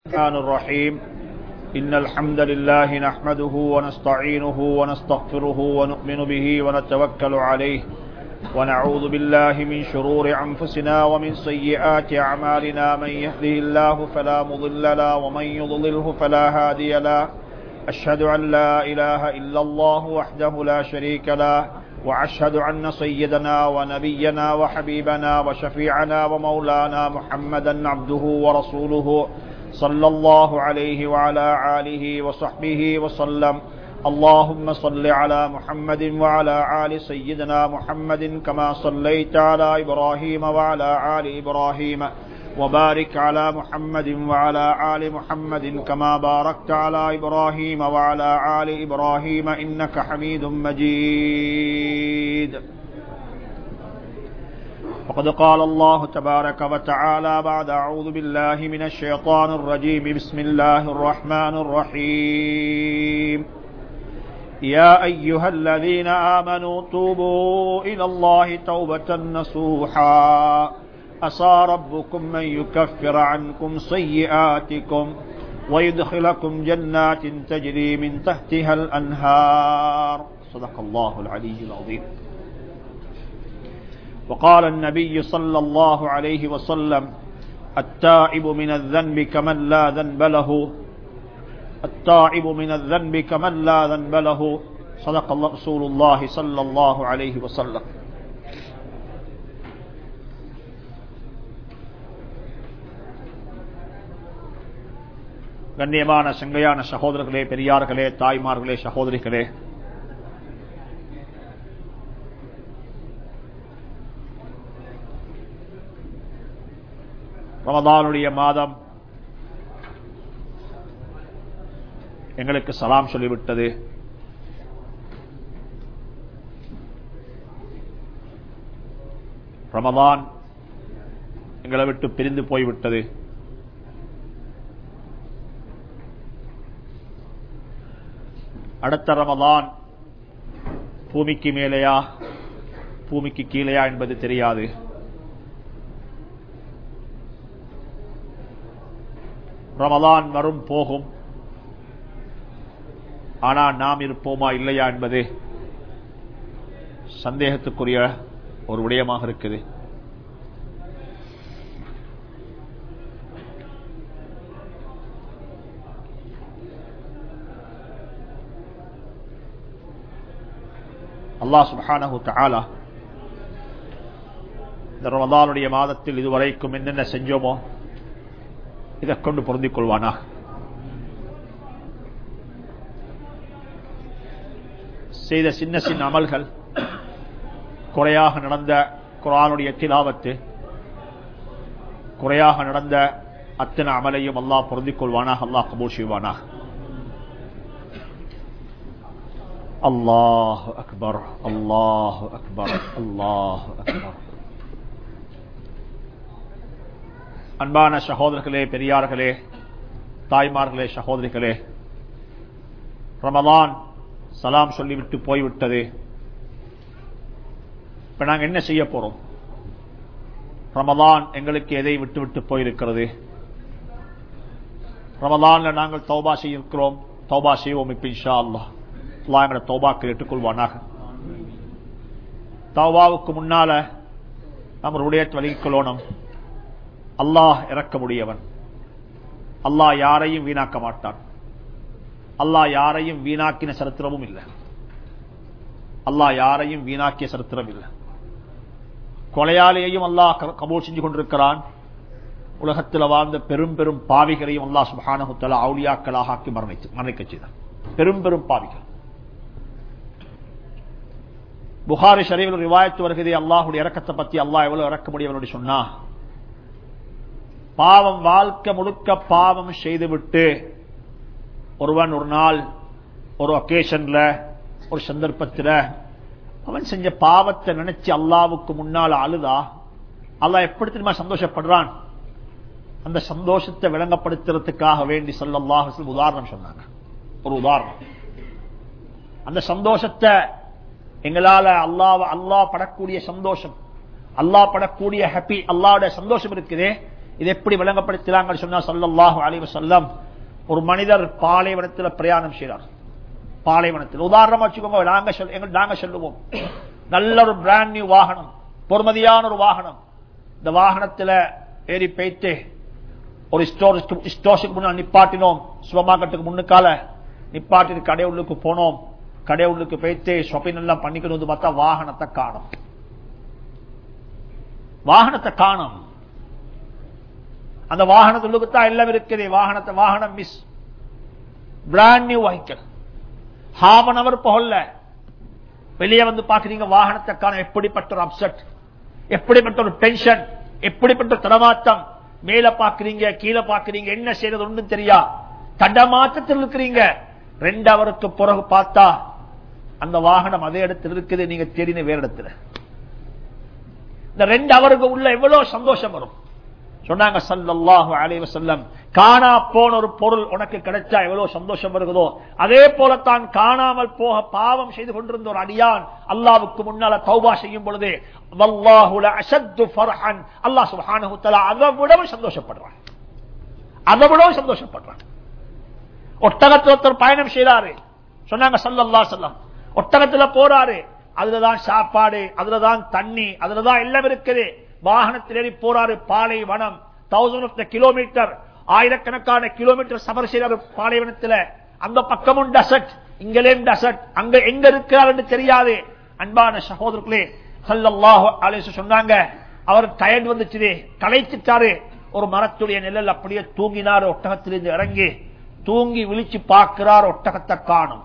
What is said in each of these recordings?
الرحمن الرحيم إن الحمد لله نحمده ونستعينه ونستغفره ونؤمن به ونتوكل عليه ونعوذ بالله من شرور أنفسنا ومن سيئات أعمالنا من يهده الله فلا مضل له ومن يضلله فلا هادي له أشهد أن لا إله إلا الله وحده لا شريك له وأشهد أن سيدنا ونبينا وحبيبنا وشفيعنا ومولانا محمدا عبده ورسوله صلى الله عليه وعلى آله وصحبه وسلم اللهم صل على محمد وعلى آل سيدنا محمد كما صليت على إبراهيم وعلى آل إبراهيم وبارك على محمد وعلى آل محمد كما باركت على إبراهيم وعلى آل إبراهيم إنك حميد مجيد وقد قال الله تبارك وتعالى بعد أعوذ بالله من الشيطان الرجيم بسم الله الرحمن الرحيم يا أيها الذين آمنوا توبوا إلى الله توبة نصوحا عسى ربكم من يكفر عنكم سيئاتكم ويدخلكم جنات تجري من تحتها الأنهار صدق الله العلي العظيم وقال النبي صلى الله عليه وسلم التائب من الذنب كمن لا ذنب له التائب من الذنب كمن لا ذنب له صدق الله رسول الله صلى الله عليه وسلم கண்ணியமான சங்கையான சகோதரர்களே பெரியார்களே தாய்மார்களே சகோதரிகளே ரமதானுடைய மாதம் எங்களுக்கு சலாம் சொல்லிவிட்டது ரமதான் எங்களை விட்டு பிரிந்து போய்விட்டது அடுத்த ரமதான் பூமிக்கு மேலேயா பூமிக்கு கீழேயா என்பது தெரியாது ரமதான் வரும் போகும் ஆனா நாம் இருப்போமா இல்லையா என்பது சந்தேகத்துக்குரிய ஒரு விடயமாக இருக்குது அல்லாஹ் சுபஹானஹு தஆலா இந்த ரமதானுடைய மாதத்தில் இதுவரைக்கும் என்னென்ன செஞ்சோமோ இதை கொண்டு பொருந்திக் கொள்வானா செய்த சின்ன சின்ன அமல்கள் குறையாக நடந்த குரானுடைய திலாவத்து குறையாக நடந்த அத்தனை அமலையும் அல்லாஹ் பொருந்திக் கொள்வானா அல்லாஹ் கபூல் செய்வானா அல்லாஹ் அக்பர் அல்லாஹ் அக்பர் அல்லாஹ் அக்பர் அன்பான சகோதரர்களே பெரியார்களே தாய்மார்களே சகோதரிகளே ரமலான் சலாம் சொல்லிவிட்டு போய்விட்டது இப்ப நாங்க என்ன செய்ய போறோம் ரமலான் எங்களுக்கு எதை விட்டு விட்டு போயிருக்கிறது ரமலான்ல நாங்கள் தௌபா செய்யிருக்கிறோம் தௌபா செய்வோம் இப்ப இன்ஷா அல்லா அல்லா எங்களை தௌபாக்கு ஏற்றுக்கொள்வானாக தௌபாவுக்கு முன்னால நம்ம உடையத்தை வழங்கிக் கொள்ளணும் அல்லாஹ் இறக்க முடியவன் அல்லாஹ் யாரையும் வீணாக்க மாட்டான் அல்லாஹ் யாரையும் வீணாக்கின சரித்திரமும் இல்லை அல்லாஹ் யாரையும் வீணாக்கிய சரித்திரம் இல்லை கொலையாளியையும் அல்லாஹ் கபூல் செஞ்சு கொண்டிருக்கிறான் உலகத்தில் வாழ்ந்த பெரும் பெரும் பாவிகளையும் அல்லாஹ் சுபானகுத்தலா அவுளியாக்களாக ஆக்கி மரணித்து மரணிக்க செய்தான் பெரும் பெரும் பாவிகள் புகாரி ஷரீஃபில் ரிவாயத்து வருகிறதே அல்லாஹுடைய இறக்கத்தை பத்தி அல்லாஹ் எவ்வளவு இறக்க முடியும் சொன்னா பாவம் வாழ்க்கை முழுக்க பாவம் செய்துவிட்டு ஒருவன் ஒரு நாள் ஒரு ஒகேஷன்ல ஒரு சந்தர்ப்பத்தில் அவன் செஞ்ச பாவத்தை நினைச்சு அல்லாவுக்கு முன்னால் அழுதா அல்லாஹ் எப்படி தெரியுமா சந்தோஷப்படுறான் அந்த சந்தோஷத்தை விளங்கப்படுத்துறதுக்காக வேண்டி சொல்லல்லாஹ் உதாரணம் சொன்னாங்க ஒரு உதாரணம் அந்த சந்தோஷத்தை எங்களால அல்லாஹ் அல்லாஹ் படக்கூடிய சந்தோஷம் அல்லாஹ் படக்கூடிய ஹாப்பி அல்லாவோட சந்தோஷம் இருக்குதே இது எப்படி விளங்கப்படுத்துறாங்கன்னு சொன்னா சல்லல்லாஹு அலைஹி வஸல்லம் ஒரு மனிதர் பாலைவனத்தில் பிரயாணம் செய்கிறார் பாலைவனத்தில் உதாரணமா வச்சுக்கோங்க நாங்க சொல் எங்க நாங்க சொல்லுவோம் நல்ல ஒரு பிராண்ட் நியூ வாகனம் பொறுமதியான ஒரு வாகனம் இந்த வாகனத்துல ஏறி போயிட்டு ஒரு ஸ்டோர் ஸ்டோர்ஸுக்கு முன்னாடி நிப்பாட்டினோம் சூப்பர் மார்க்கெட்டுக்கு முன்னுக்கால நிப்பாட்டிட்டு கடை உள்ளுக்கு போனோம் கடை உள்ளுக்கு போயிட்டு ஷாப்பிங் எல்லாம் பண்ணிக்கணும் வந்து பார்த்தா வாகனத்தை காணும் வாகனத்தை காணும் அந்த வாகனத்துக்கு தான் எல்லாம் இருக்குது வாகனத்தை வாகனம் miss brand new vehicle half an hour போகல வெளியே வந்து பாக்குறீங்க வாகனத்தை காண எப்படிப்பட்ட ஒரு அப்செட் எப்படிப்பட்ட ஒரு டென்ஷன் எப்படிப்பட்ட தடமாட்டம் மேல பாக்குறீங்க கீழே பாக்குறீங்க என்ன செய்யறது ஒன்றும் தெரியா தடமாற்றத்தில் இருக்கிறீங்க ரெண்டு அவருக்கு பிறகு பார்த்தா அந்த வாகனம் அதே இடத்துல இருக்குது நீங்க தெரிந்த வேற இடத்துல இந்த ரெண்டு அவருக்கு உள்ள எவ்வளவு சந்தோஷம் வரும் சொன்னாங்க சல்லல்லாஹு அலைஹி வஸல்லம் காணா போன ஒரு பொருள் உனக்கு கிடைச்சா எவ்வளவு சந்தோஷம் வருகிறதோ அதே போலத்தான் காணாமல் போக பாவம் செய்து கொண்டிருந்த ஒரு அடியான் அல்லாவுக்கு முன்னால தௌபா செய்யும் பொழுது வல்லாஹு லஅஷத்து ஃபர்ஹன் அல்லாஹ் சுப்ஹானஹு தஆலா அதை விடவும் சந்தோஷப்படுறான் அதை விடவும் சந்தோஷப்படுறான் ஒட்டகத்தில் ஒருத்தர் பயணம் செய்யறாரு சொன்னாங்க சல்லல்லாஹு அலைஹி வஸல்லம் ஒட்டகத்துல போறாரு அதுலதான் சாப்பாடு அதுலதான் தண்ணி அதுலதான் எல்லாம் இருக்குது வாகனத்தில் ஏறி போறாரு பாலைவனம் தௌசண்ட் ஆஃப் கிலோமீட்டர் ஆயிரக்கணக்கான கிலோமீட்டர் சபர் செய்யறாரு பாலைவனத்துல அந்த பக்கமும் டசட் இங்கேயும் டசட் அங்க எங்க இருக்கிறார் தெரியாது அன்பான சகோதரர்களே சல்லல்லாஹு அலைஹி சொன்னாங்க அவர் டயர்ட் வந்துச்சு களைச்சிட்டாரு ஒரு மரத்துடைய நிழல் அப்படியே தூங்கினார் ஒட்டகத்திலிருந்து இறங்கி தூங்கி விழிச்சு பார்க்கிறார் ஒட்டகத்தை காணும்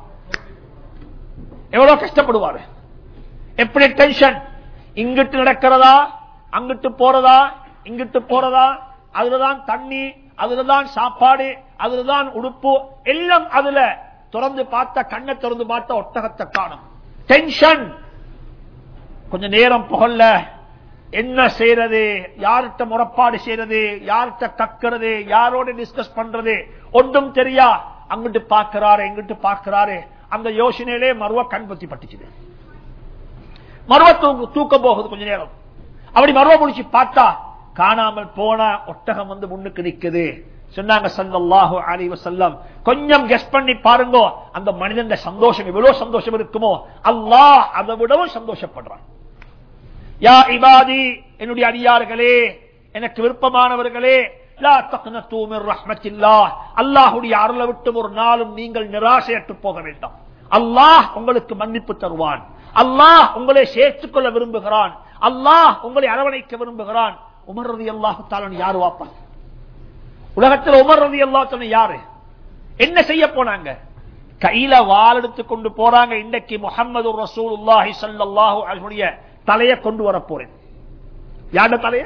எவ்வளவு கஷ்டப்படுவாரு எப்படி டென்ஷன் இங்கிட்டு நடக்கிறதா அங்கிட்டு போறதா இங்கிட்டு போறதா அதுலதான் தண்ணி அதுலதான் சாப்பாடு அதுலதான் உடுப்பு எல்லாம் அதுல திறந்து பார்த்த கண்ணை திறந்து பார்த்த ஒட்டகத்தை காணும் டென்ஷன் கொஞ்ச நேரம் புகழ்ல என்ன செய்யறது யார்கிட்ட முறப்பாடு செய்யறது யார்கிட்ட கக்கிறது யாரோட டிஸ்கஸ் பண்றது ஒன்றும் தெரியா அங்கிட்டு பார்க்கிறாரு எங்கிட்டு பார்க்கிறாரு அந்த யோசனையிலே மருவ கண் பத்தி பட்டுச்சுது மருவ தூக்கு தூக்க போகுது கொஞ்ச நேரம் அப்படி மருவ முடிச்சு பார்த்தா காணாமல் போன ஒட்டகம் வந்து முன்னுக்கு நிக்குது சொன்னாங்க சல்லாஹு அலி வசல்லம் கொஞ்சம் கெஸ் பண்ணி பாருங்க அந்த மனிதன் சந்தோஷம் எவ்வளவு சந்தோஷம் இருக்குமோ அல்லாஹ் அதை விடவும் சந்தோஷப்படுறான் யா இபாதி என்னுடைய அடியார்களே எனக்கு விருப்பமானவர்களே அல்லாஹுடைய அருளை விட்டு ஒரு நாளும் நீங்கள் நிராசையற்று போக வேண்டாம் அல்லாஹ் உங்களுக்கு மன்னிப்பு தருவான் அல்லாஹ் உங்களை சேர்த்துக் கொள்ள விரும்புகிறான் அல்லாஹ் உங்களை அரவணைக்க விரும்புகிறான் உமர் ரதி அல்லாஹு யாரு வாப்பா உலகத்தில் உமர் ரதி அல்லாஹ் யாரு என்ன செய்ய போனாங்க கையில வால் எடுத்து கொண்டு போறாங்க இன்றைக்கு முகமது ரசூல் சல்லாஹூ அவருடைய தலையை கொண்டு வர போறேன் யாட தலைய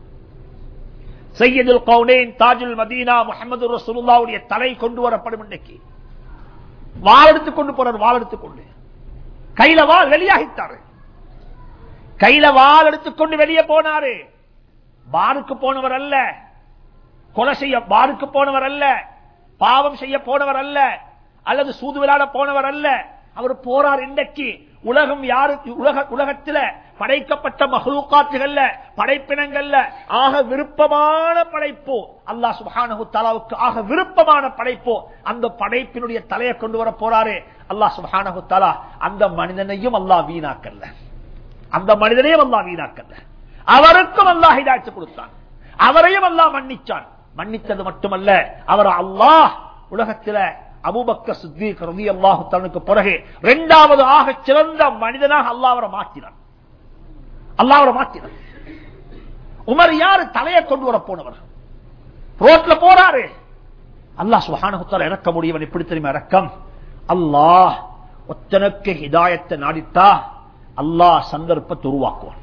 சையதுல் கவுனேன் தாஜுல் மதீனா முகமது ரசூலுல்லாவுடைய தலை கொண்டு வரப்படும் இன்னைக்கு வால் எடுத்துக் கொண்டு போறார் வால் எடுத்துக்கொண்டு கையில வால் வெளியாகித்தாரு கையில வால் எடுத்துக்கொண்டு வெளியே போனாரு பாருக்கு போனவர் அல்ல கொலை செய்ய பாருக்கு போனவர் அல்ல பாவம் செய்ய போனவர் அல்ல அல்லது சூது விளையாட போனவர் அல்ல அவர் போறார் இன்றைக்கு உலகம் யாரு உலக உலகத்தில் படைக்கப்பட்ட மகளூக்காற்றுகள்ல படைப்பினங்கள்ல ஆக விருப்பமான படைப்போ அல்லா சுபானு தாலாவுக்கு ஆக விருப்பமான படைப்போ அந்த படைப்பினுடைய தலையை கொண்டு வர போறாரு அல்லா சுபானு தாலா அந்த மனிதனையும் அல்லா வீணாக்கல்ல அந்த மனிதனையும் அல்லா வீணாக்கல்ல அவருக்கும் அல்லா ஹிதாய்ச்சி கொடுத்தான் அவரையும் அல்லா மன்னிச்சான் மன்னித்தது மட்டுமல்ல அவர் அல்லாஹ் உலகத்தில் அபுபக்க சித்திக் ரவி அல்லாஹு தனக்கு பிறகு இரண்டாவது ஆக சிறந்த மனிதனாக அல்லாஹ் அவரை மாற்றினான் அல்லாஹ் அவரை மாற்றினான் உமர் யாரு தலையை கொண்டு வர போனவர் ரோட்ல போறாரு அல்லாஹ் சுஹானகுத்தால் இறக்க முடியவன் எப்படி தெரியுமா இறக்கம் அல்லாஹ் ஒத்தனுக்கு ஹிதாயத்தை நாடித்தா அல்லாஹ் சந்தர்ப்பத்தை உருவாக்குவான்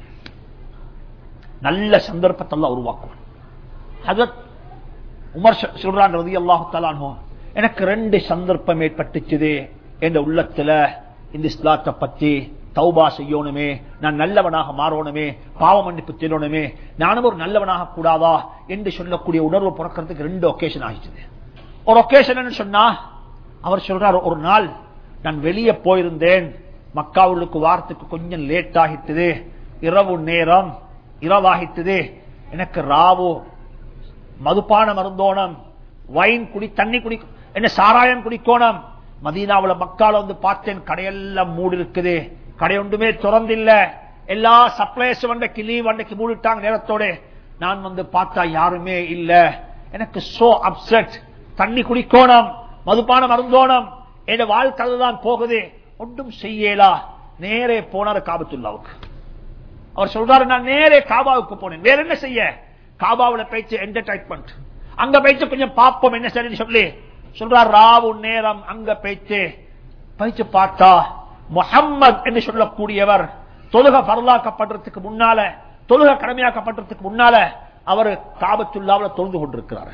நல்ல சந்தர்ப்பத்தை எல்லாம் உருவாக்குவான் ஹதரத் உமர் சொல்றான் ரதி அல்லாஹு தலானோ எனக்கு ரெண்டு சந்தர்ப்பம் ஏற்பட்டுச்சுது என் உள்ளத்துல இந்த இஸ்லாத்தை பத்தி தௌபா செய்யணுமே நான் நல்லவனாக மாறணுமே பாவ மன்னிப்பு செய்யணுமே நானும் ஒரு நல்லவனாக கூடாதா என்று சொல்லக்கூடிய உணர்வு பிறக்கிறதுக்கு ரெண்டு ஒகேஷன் ஆகிடுச்சு ஒரு ஒகேஷன் சொன்னா அவர் சொல்றார் ஒரு நாள் நான் வெளியே போயிருந்தேன் மக்காவுக்கு வாரத்துக்கு கொஞ்சம் லேட் ஆகிட்டது இரவு நேரம் இரவாகிட்டது எனக்கு ராவு மதுபானம் அருந்தோணம் வைன் குடி தண்ணி குடி என்ன சாராயம் குடிக்கோணம் மதீனாவுல மக்கால வந்து பார்த்தேன் கடையெல்லாம் மூடி இருக்குது கடை ஒன்றுமே திறந்தில்ல எல்லா சப்ளைஸ் வண்டைக்கு லீவ் வண்டைக்கு மூடிட்டாங்க நேரத்தோட நான் வந்து பார்த்தா யாருமே இல்ல எனக்கு சோ அப்செட் தண்ணி குடிக்கோணம் மதுபானம் அருந்தோணம் என் வாழ்க்கை தான் போகுது ஒன்றும் செய்யலா நேரே போனாரு காபத்துல்லாவுக்கு அவர் சொல்றாரு நான் நேரே காபாவுக்கு போனேன் வேற என்ன செய்ய காபாவுல பேச்சு என்டர்டைன்மெண்ட் அங்க பேச்சு கொஞ்சம் பாப்போம் என்ன சரி சொல்லி சொல்றார் ராவு நேரம் அங்க பேச்சு பேச்சு பார்த்தா முஹம்மத் என்று சொல்லக்கூடியவர் தொழுக பரலாக்கப்படுறதுக்கு முன்னால தொழுக கடமையாக்கப்படுறதுக்கு முன்னால அவர் காபத்துள்ளாவில் தொழுது கொண்டிருக்கிறார்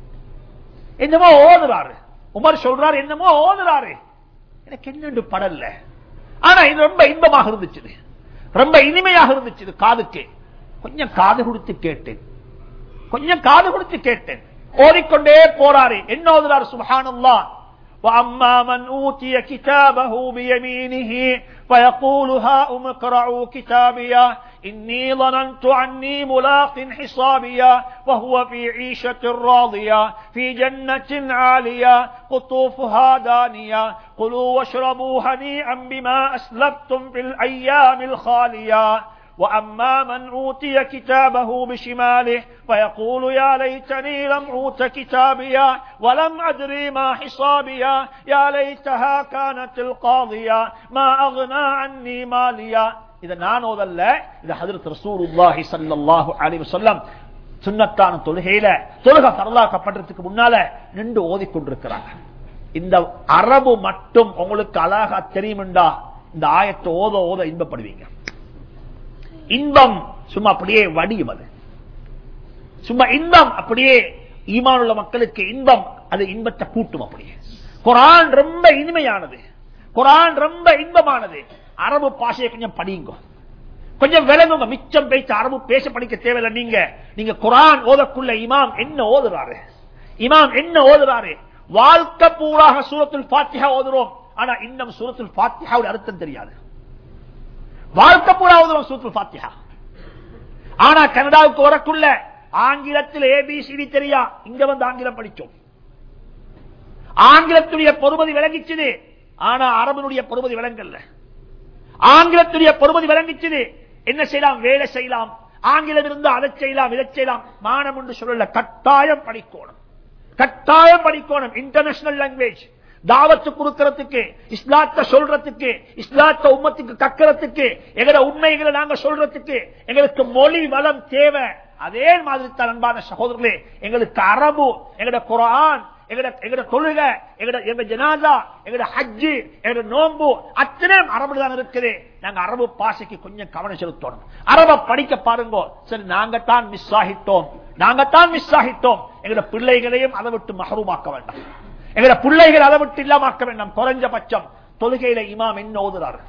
என்னமோ ஓதுறாரு உமர் சொல்றாரு என்னமோ ஓதுறாரு எனக்கு என்னென்று படல ஆனா இது ரொம்ப இன்பமாக இருந்துச்சு ரொம்ப இனிமையாக இருந்துச்சு காதுக்கு கொஞ்சம் காது கொடுத்து கேட்டேன் கொஞ்சம் காது கொடுத்து கேட்டேன் ஓடிக்கொண்டே போறாரு என்ன ஓதுறாரு சுபஹானல்லா وأما من أوتي كتابه بيمينه فيقول هاؤم اقرعوا كتابيا إني ظننت عني ملاق حسابيا وهو في عيشة راضية في جنة عالية قطوفها دانية كلوا واشربوا هنيئا بما أسلفتم في الأيام الخالية وأما من أوتي كتابه بشماله فيقول يا ليتني لم أوت كتابيا ولم أدري ما حسابيا يا ليتها كانت القاضية ما أغنى عني ماليا إذا نانو ذل إذا حضرت رسول الله صلى الله عليه وسلم சுண்ணத்தான தொழுகையில தொழுக பரலாக்கப்பட்டதுக்கு முன்னால நின்று ஓதிக்கொண்டிருக்கிறாங்க இந்த அரபு மட்டும் உங்களுக்கு அழகா தெரியுமெண்டா இந்த ஆயத்தை ஓத ஓத இன்பப்படுவீங்க இன்பம் சும்மா அப்படியே வடியும் அது சும்மா இன்பம் அப்படியே ஈமானுள்ள மக்களுக்கு இன்பம் அது இன்பத்தை கூட்டும் அப்படியே குரான் ரொம்ப இனிமையானது குரான் ரொம்ப இன்பமானது அரபு பாஷையை கொஞ்சம் படியுங்க கொஞ்சம் விளங்குங்க மிச்சம் பேச்சு அரபு பேச படிக்க தேவையில்லை நீங்க நீங்க குரான் ஓதக்குள்ள இமாம் என்ன ஓதுறாரு இமாம் என்ன ஓதுறாரு வாழ்க்கை பூராக சூரத்துல் பாத்தியா ஓதுறோம் ஆனா இன்னும் சூரத்துல் பாத்தியாவுடைய அர்த்தம் தெரியாது வாழ்க்கை பூரா ஓதுறோம் சூரத்துல் பாத்தியா ஆனா கனடாவுக்கு வரக்குள்ள ஆங்கிலத்தில் ஏபிசிடி தெரியா இங்க வந்து ஆங்கிலம் படிச்சோம் ஆங்கிலத்துடைய பொறுமதி விளங்கிச்சது ஆனா அரபனுடைய பொறுமதி விளங்கல்ல ஆங்கிலத்துடைய பொறுமதி விளங்கிச்சது என்ன செய்யலாம் வேலை செய்யலாம் ஆங்கிலம் இருந்து அதை செய்யலாம் இதை செய்யலாம் மானம் என்று சொல்லல கட்டாயம் படிக்கணும் கட்டாயம் படிக்கணும் இன்டர்நேஷனல் லாங்குவேஜ் தாவத்து கொடுக்கறதுக்கு இஸ்லாத்த சொல்றதுக்கு இஸ்லாத்த உம்மத்துக்கு கக்கிறதுக்கு எங்கட உண்மைகளை நாங்க சொல்றதுக்கு எங்களுக்கு மொழி வளம் தேவை அதே மாதிரி தான் அன்பான சகோதரர்களே எங்களுக்கு அரபு எங்கட குரான் எங்கட எங்கட தொழுக எங்கட எங்க ஜனாதா எங்கட ஹஜ்ஜு எங்கட நோம்பு அத்தனை அரபு தான் இருக்குது நாங்க அரபு பாசைக்கு கொஞ்சம் கவனம் செலுத்தணும் அரப படிக்க பாருங்க சரி நாங்க தான் மிஸ் ஆகிட்டோம் நாங்க தான் மிஸ் ஆகிட்டோம் எங்கட பிள்ளைகளையும் அதை விட்டு மகரூமாக்க வேண்டாம் எங்கட பிள்ளைகள் அதை விட்டு இல்லாமக்க வேண்டாம் குறைஞ்சபட்சம் தொழுகையில இமாம் என்ன ஓதுறாரு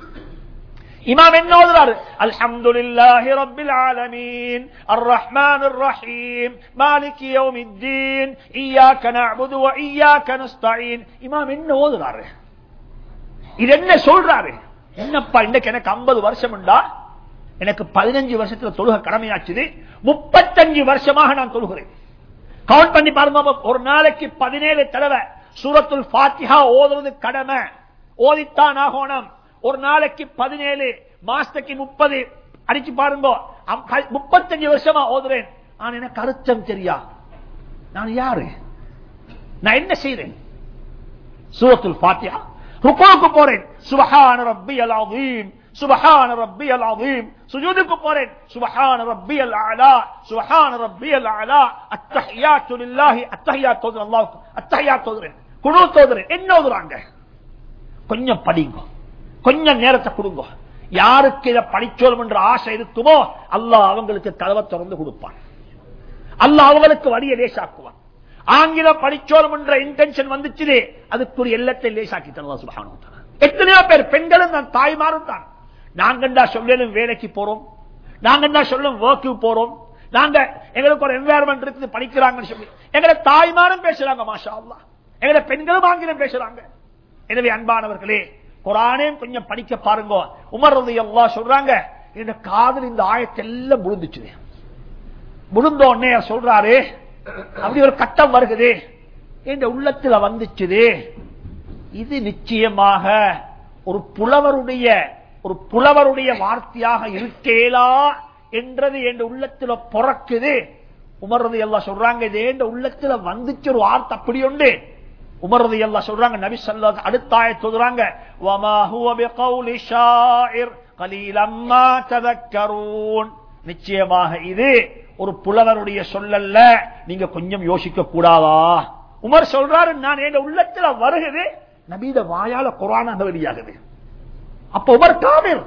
இமாம் என்ன ஓதுறாரு அல்ஹம்துலில்லாஹி ரப்பில் ஆலமீன் அர்ரஹ்மானிர் ரஹீம் மாலிகி யௌமித்தீன் இய்யாக நஅபுது வ இய்யாக நஸ்தஈன் இமாம் என்ன ஓதுறாரு இது என்ன சொல்றாரு என்னப்பா இன்னைக்கு எனக்கு 50 வருஷம் உண்டா எனக்கு 15 வருஷத்துல தொழுக கடமையாச்சுது 35 வருஷமாக நான் தொழுகிறேன் கவுண்ட் பண்ணி பாருங்க ஒரு நாளைக்கு பதினேழு தடவை சூரத்துல் பாத்திஹா ஓதுறது கடமை ஓதித்தான் ஆகணும் ஒரு நாளைக்கு பதினேழு மாசத்துக்கு முப்பது அடிச்சு பாருங்க முப்பத்தஞ்சு வருஷமா ஓதுறேன் நான் எனக்கு அர்த்தம் தெரியா நான் யாரு நான் என்ன செய்றேன் சூரத்துல் பாத்தியா ருக்கோக்கு போறேன் சுபஹான ரப்பி அல் அதீம் சுபஹான ரப்பி அல் அதீம் சுஜூதுக்கு போறேன் சுபஹான ரப்பி அல் அலா சுபஹான ரப்பி அல் அலா அத்தஹியாத்து லில்லாஹி அத்தஹியாத் ஓதுறேன் அல்லாஹ்வுக்கு அத்தஹியாத் ஓதுறேன் குனூ ஓதுறேன் என்ன ஓதுறாங்க கொஞ்சம் படிங்க கொஞ்சம் நேரத்தை கொடுங்க யாருக்கு இதை படிச்சோம் என்ற ஆசை இருக்குமோ அல்லாஹ் அவங்களுக்கு கதவை திறந்து கொடுப்பான் அல்லாஹ் அவங்களுக்கு வழியை லேசாக்குவான் ஆங்கிலம் படிச்சோம் என்ற இன்டென்ஷன் வந்துச்சு அதுக்குரிய எல்லத்தை லேசாக்கி தரலாம் சுபானு எத்தனையோ பேர் பெண்களும் தான் தாய்மாரும் தான் நாங்கண்டா சொல்லும் வேலைக்கு போறோம் நாங்கண்டா சொல்லும் ஒர்க்கு போறோம் நாங்க எங்களுக்கு ஒரு என்வாயர்மெண்ட் இருக்குது படிக்கிறாங்கன்னு சொல்லி எங்களை தாய்மாரும் பேசுறாங்க மாஷா அல்லா எங்களை பெண்களும் ஆங்கிலம் பேசுறாங்க எனவே அன்பானவர்களே குரானே கொஞ்சம் படிக்க பாருங்க உமர் அல்லா சொல்றாங்க இந்த காதல் இந்த ஆயத்தெல்லாம் முழுந்துச்சு முழுந்த உடனே சொல்றாரு அப்படி ஒரு கட்டம் வருகுது என்ற உள்ளத்துல வந்துச்சுது இது நிச்சயமாக ஒரு புலவருடைய ஒரு புலவருடைய வார்த்தையாக இருக்கேலா என்றது என்ற உள்ளத்துல பிறக்குது உமர்றது எல்லாம் சொல்றாங்க இது என்ற உள்ளத்துல வந்துச்சு ஒரு வார்த்தை அப்படி உண்டு உமர்றது எல்லாம் சொல்றாங்க நபி சொல்ல அடுத்தாய சொல்றாங்க வமா ஹுவ பிகௌலி ஷாயிர் கலீலம்மா ததக்கரூன் நிச்சயமாக இது ஒரு புலவருடைய சொல்லல்ல நீங்க கொஞ்சம் யோசிக்க கூடாதா உமர் சொல்றாரு நான் என் உள்ளத்துல வருகிறது நபீத வாயால குரான் அந்த வெளியாகுது அப்ப உமர் காமிர்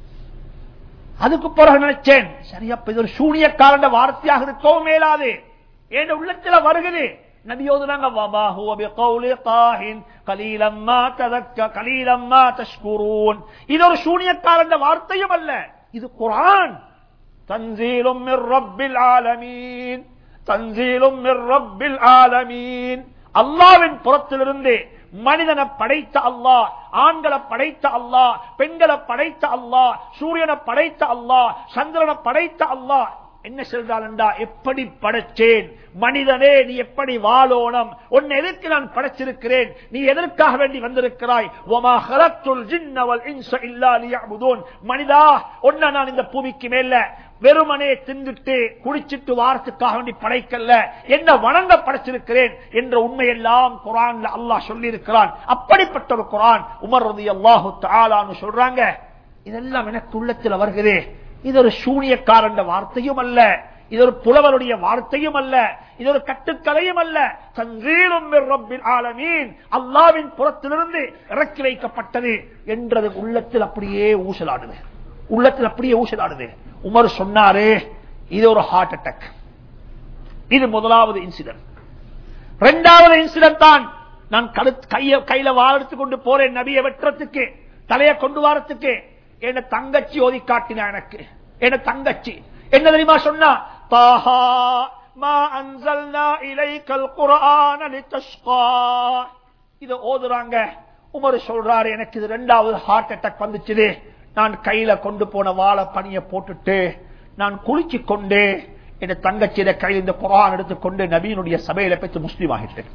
அதுக்கு பிறகு நினைச்சேன் சரியா இப்ப இது ஒரு சூனியக்காரண்ட வார்த்தையாக இருக்கவும் மேலாது என் உள்ளத்துல வருகிறது நபியோதுனாங்க வமா ஹுவ பிகௌலி காஹின் கலீலம்மா ததக்க கலீலம்மா தஷ்குரூன் இது ஒரு சூனியக்காரண்ட வார்த்தையும் அல்ல இது குரான் தன்சீலும் மிர் ரப்பில் ஆலமீன் தன்சீலும் மிர் ரப்பில் ஆலமீன் அல்லாவின் புறத்திலிருந்து மனிதனை படைத்த அல்லாஹ் ஆண்களை படைத்த அல்லாஹ் பெண்களை படைத்த அல்லாஹ் சூரியனை படைத்த அல்லாஹ் சந்திரனை படைத்த அல்லாஹ் என்ன சொல்றான்டா எப்படி படைச்சேன் மனிதனே நீ எப்படி வாழோனம் உன்னை எதற்கு நான் படைச்சிருக்கிறேன் நீ எதற்காக வேண்டி வந்திருக்கிறாய் ஒமா ஹலத்துல் ஜின்னவல் இன்ச இல்லா லியஅபுதூன் மனிதா உன்னை நான் இந்த பூமிக்கு மேல வெறுமனே தின்னுட்டு குடிச்சிட்டு வாரத்துக்காக வேண்டி படைக்கல்ல என்ன வணங்க படைச்சிருக்கிறேன் என்ற உண்மையெல்லாம் குரான்ல அல்லாஹ் சொல்லி இருக்கிறான் அப்படிப்பட்ட ஒரு குரான் உமர் ரதி அல்லாஹு தாலான்னு சொல்றாங்க இதெல்லாம் எனக்கு உள்ளத்தில் வருகிறே இது ஒரு சூனியக்காரண்ட வார்த்தையும் அல்ல இது ஒரு புலவருடைய வார்த்தையும் அல்ல இது ஒரு கட்டுக்கலையும் அல்ல சங்கீரும் ஆலமீன் அல்லாவின் புறத்திலிருந்து இறக்கி வைக்கப்பட்டது என்றது உள்ளத்தில் அப்படியே ஊசலாடுது உள்ளத்தில் அப்படியே ஊசலாடுது உமர் சொன்னாரு இது ஒரு ஹார்ட் அட்டாக் இது முதலாவது இன்சிடென்ட் இரண்டாவது இன்சிடென்ட் தான் நான் கைய கையில வாழத்து கொண்டு போறேன் நபிய வெட்டுறதுக்கு தலைய கொண்டு வாரத்துக்கு என்ன தங்கச்சி ஓதி காட்டினா எனக்கு என்ன தங்கச்சி என்ன தெரியுமா சொன்னா தாஹா மா அன்சல்னா இலைக்கல் குர்ஆன லிதஷ்கா இத ஓதுறாங்க உமர் சொல்றாரு எனக்கு இது ரெண்டாவது ஹார்ட் அட்டாக் வந்துச்சு நான் கையில கொண்டு போன வாழை பணிய போட்டுட்டு நான் குளிச்சு கொண்டு என் தங்கச்சியில கையில் இந்த குரான் எடுத்துக்கொண்டு நபீனுடைய சபையில பெற்று முஸ்லீம் ஆகிட்டேன்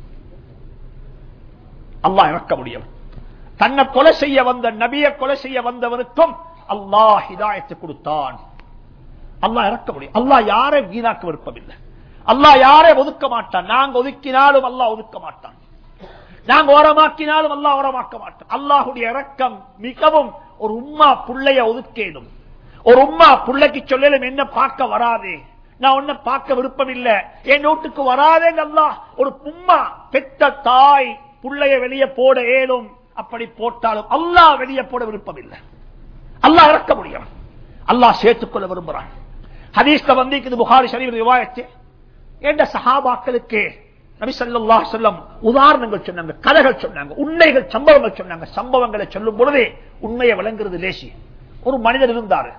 அல்லாஹ் இறக்க முடியும் தன்னை கொலை செய்ய வந்த நபிய கொலை செய்ய வந்தவனுக்கும் அல்லாஹ் ஹிதாயத்தை கொடுத்தான் அல்லாஹ் இறக்க முடியும் அல்லாஹ் யாரை வீணாக்க விருப்பமில்லை அல்லாஹ் யாரை ஒதுக்க மாட்டான் நாங்க ஒதுக்கினாலும் அல்லாஹ் ஒதுக்க மாட்டான் நாங்க ஓரமாக்கினாலும் அல்லாஹ் ஓரமாக்க மாட்டான் அல்லாஹுடைய இறக்கம் மிகவும் ஒரு உம்மா புள்ளைய ஒதுக்கேடும் ஒரு உம்மா புள்ளைக்கு சொல்லலும் என்ன பார்க்க வராது நான் உன்ன பார்க்க விருப்பம் இல்ல என் வீட்டுக்கு வராதே அல்லாஹ் ஒரு உம்மா பெத்த தாய் புள்ளைய வெளியே போட ஏலும் அப்படி போட்டாலும் அல்லாஹ் வெளியே போட விருப்பம் இல்லை அல்லாஹ் இறக்க முடியும் அல்லாஹ் சேர்த்துக்கொள்ள விரும்புறான் ஹதீஸ்ல வந்து இது புகாரி ஷரீஃப் ரிவாயத்து என்ற சஹாபாக்களுக்கு நபி ஸல்லல்லாஹு அலைஹி வஸல்லம் உதாரணங்கள் சொன்னாங்க கதைகள் சொன்னாங்க உண்மைகள் சம்பவங்கள் சொன்னாங்க சம்பவங்களை சொல்லும் பொழுதே உண்மையை விளங்குறது லேசி ஒரு மனிதர் இருந்தாரு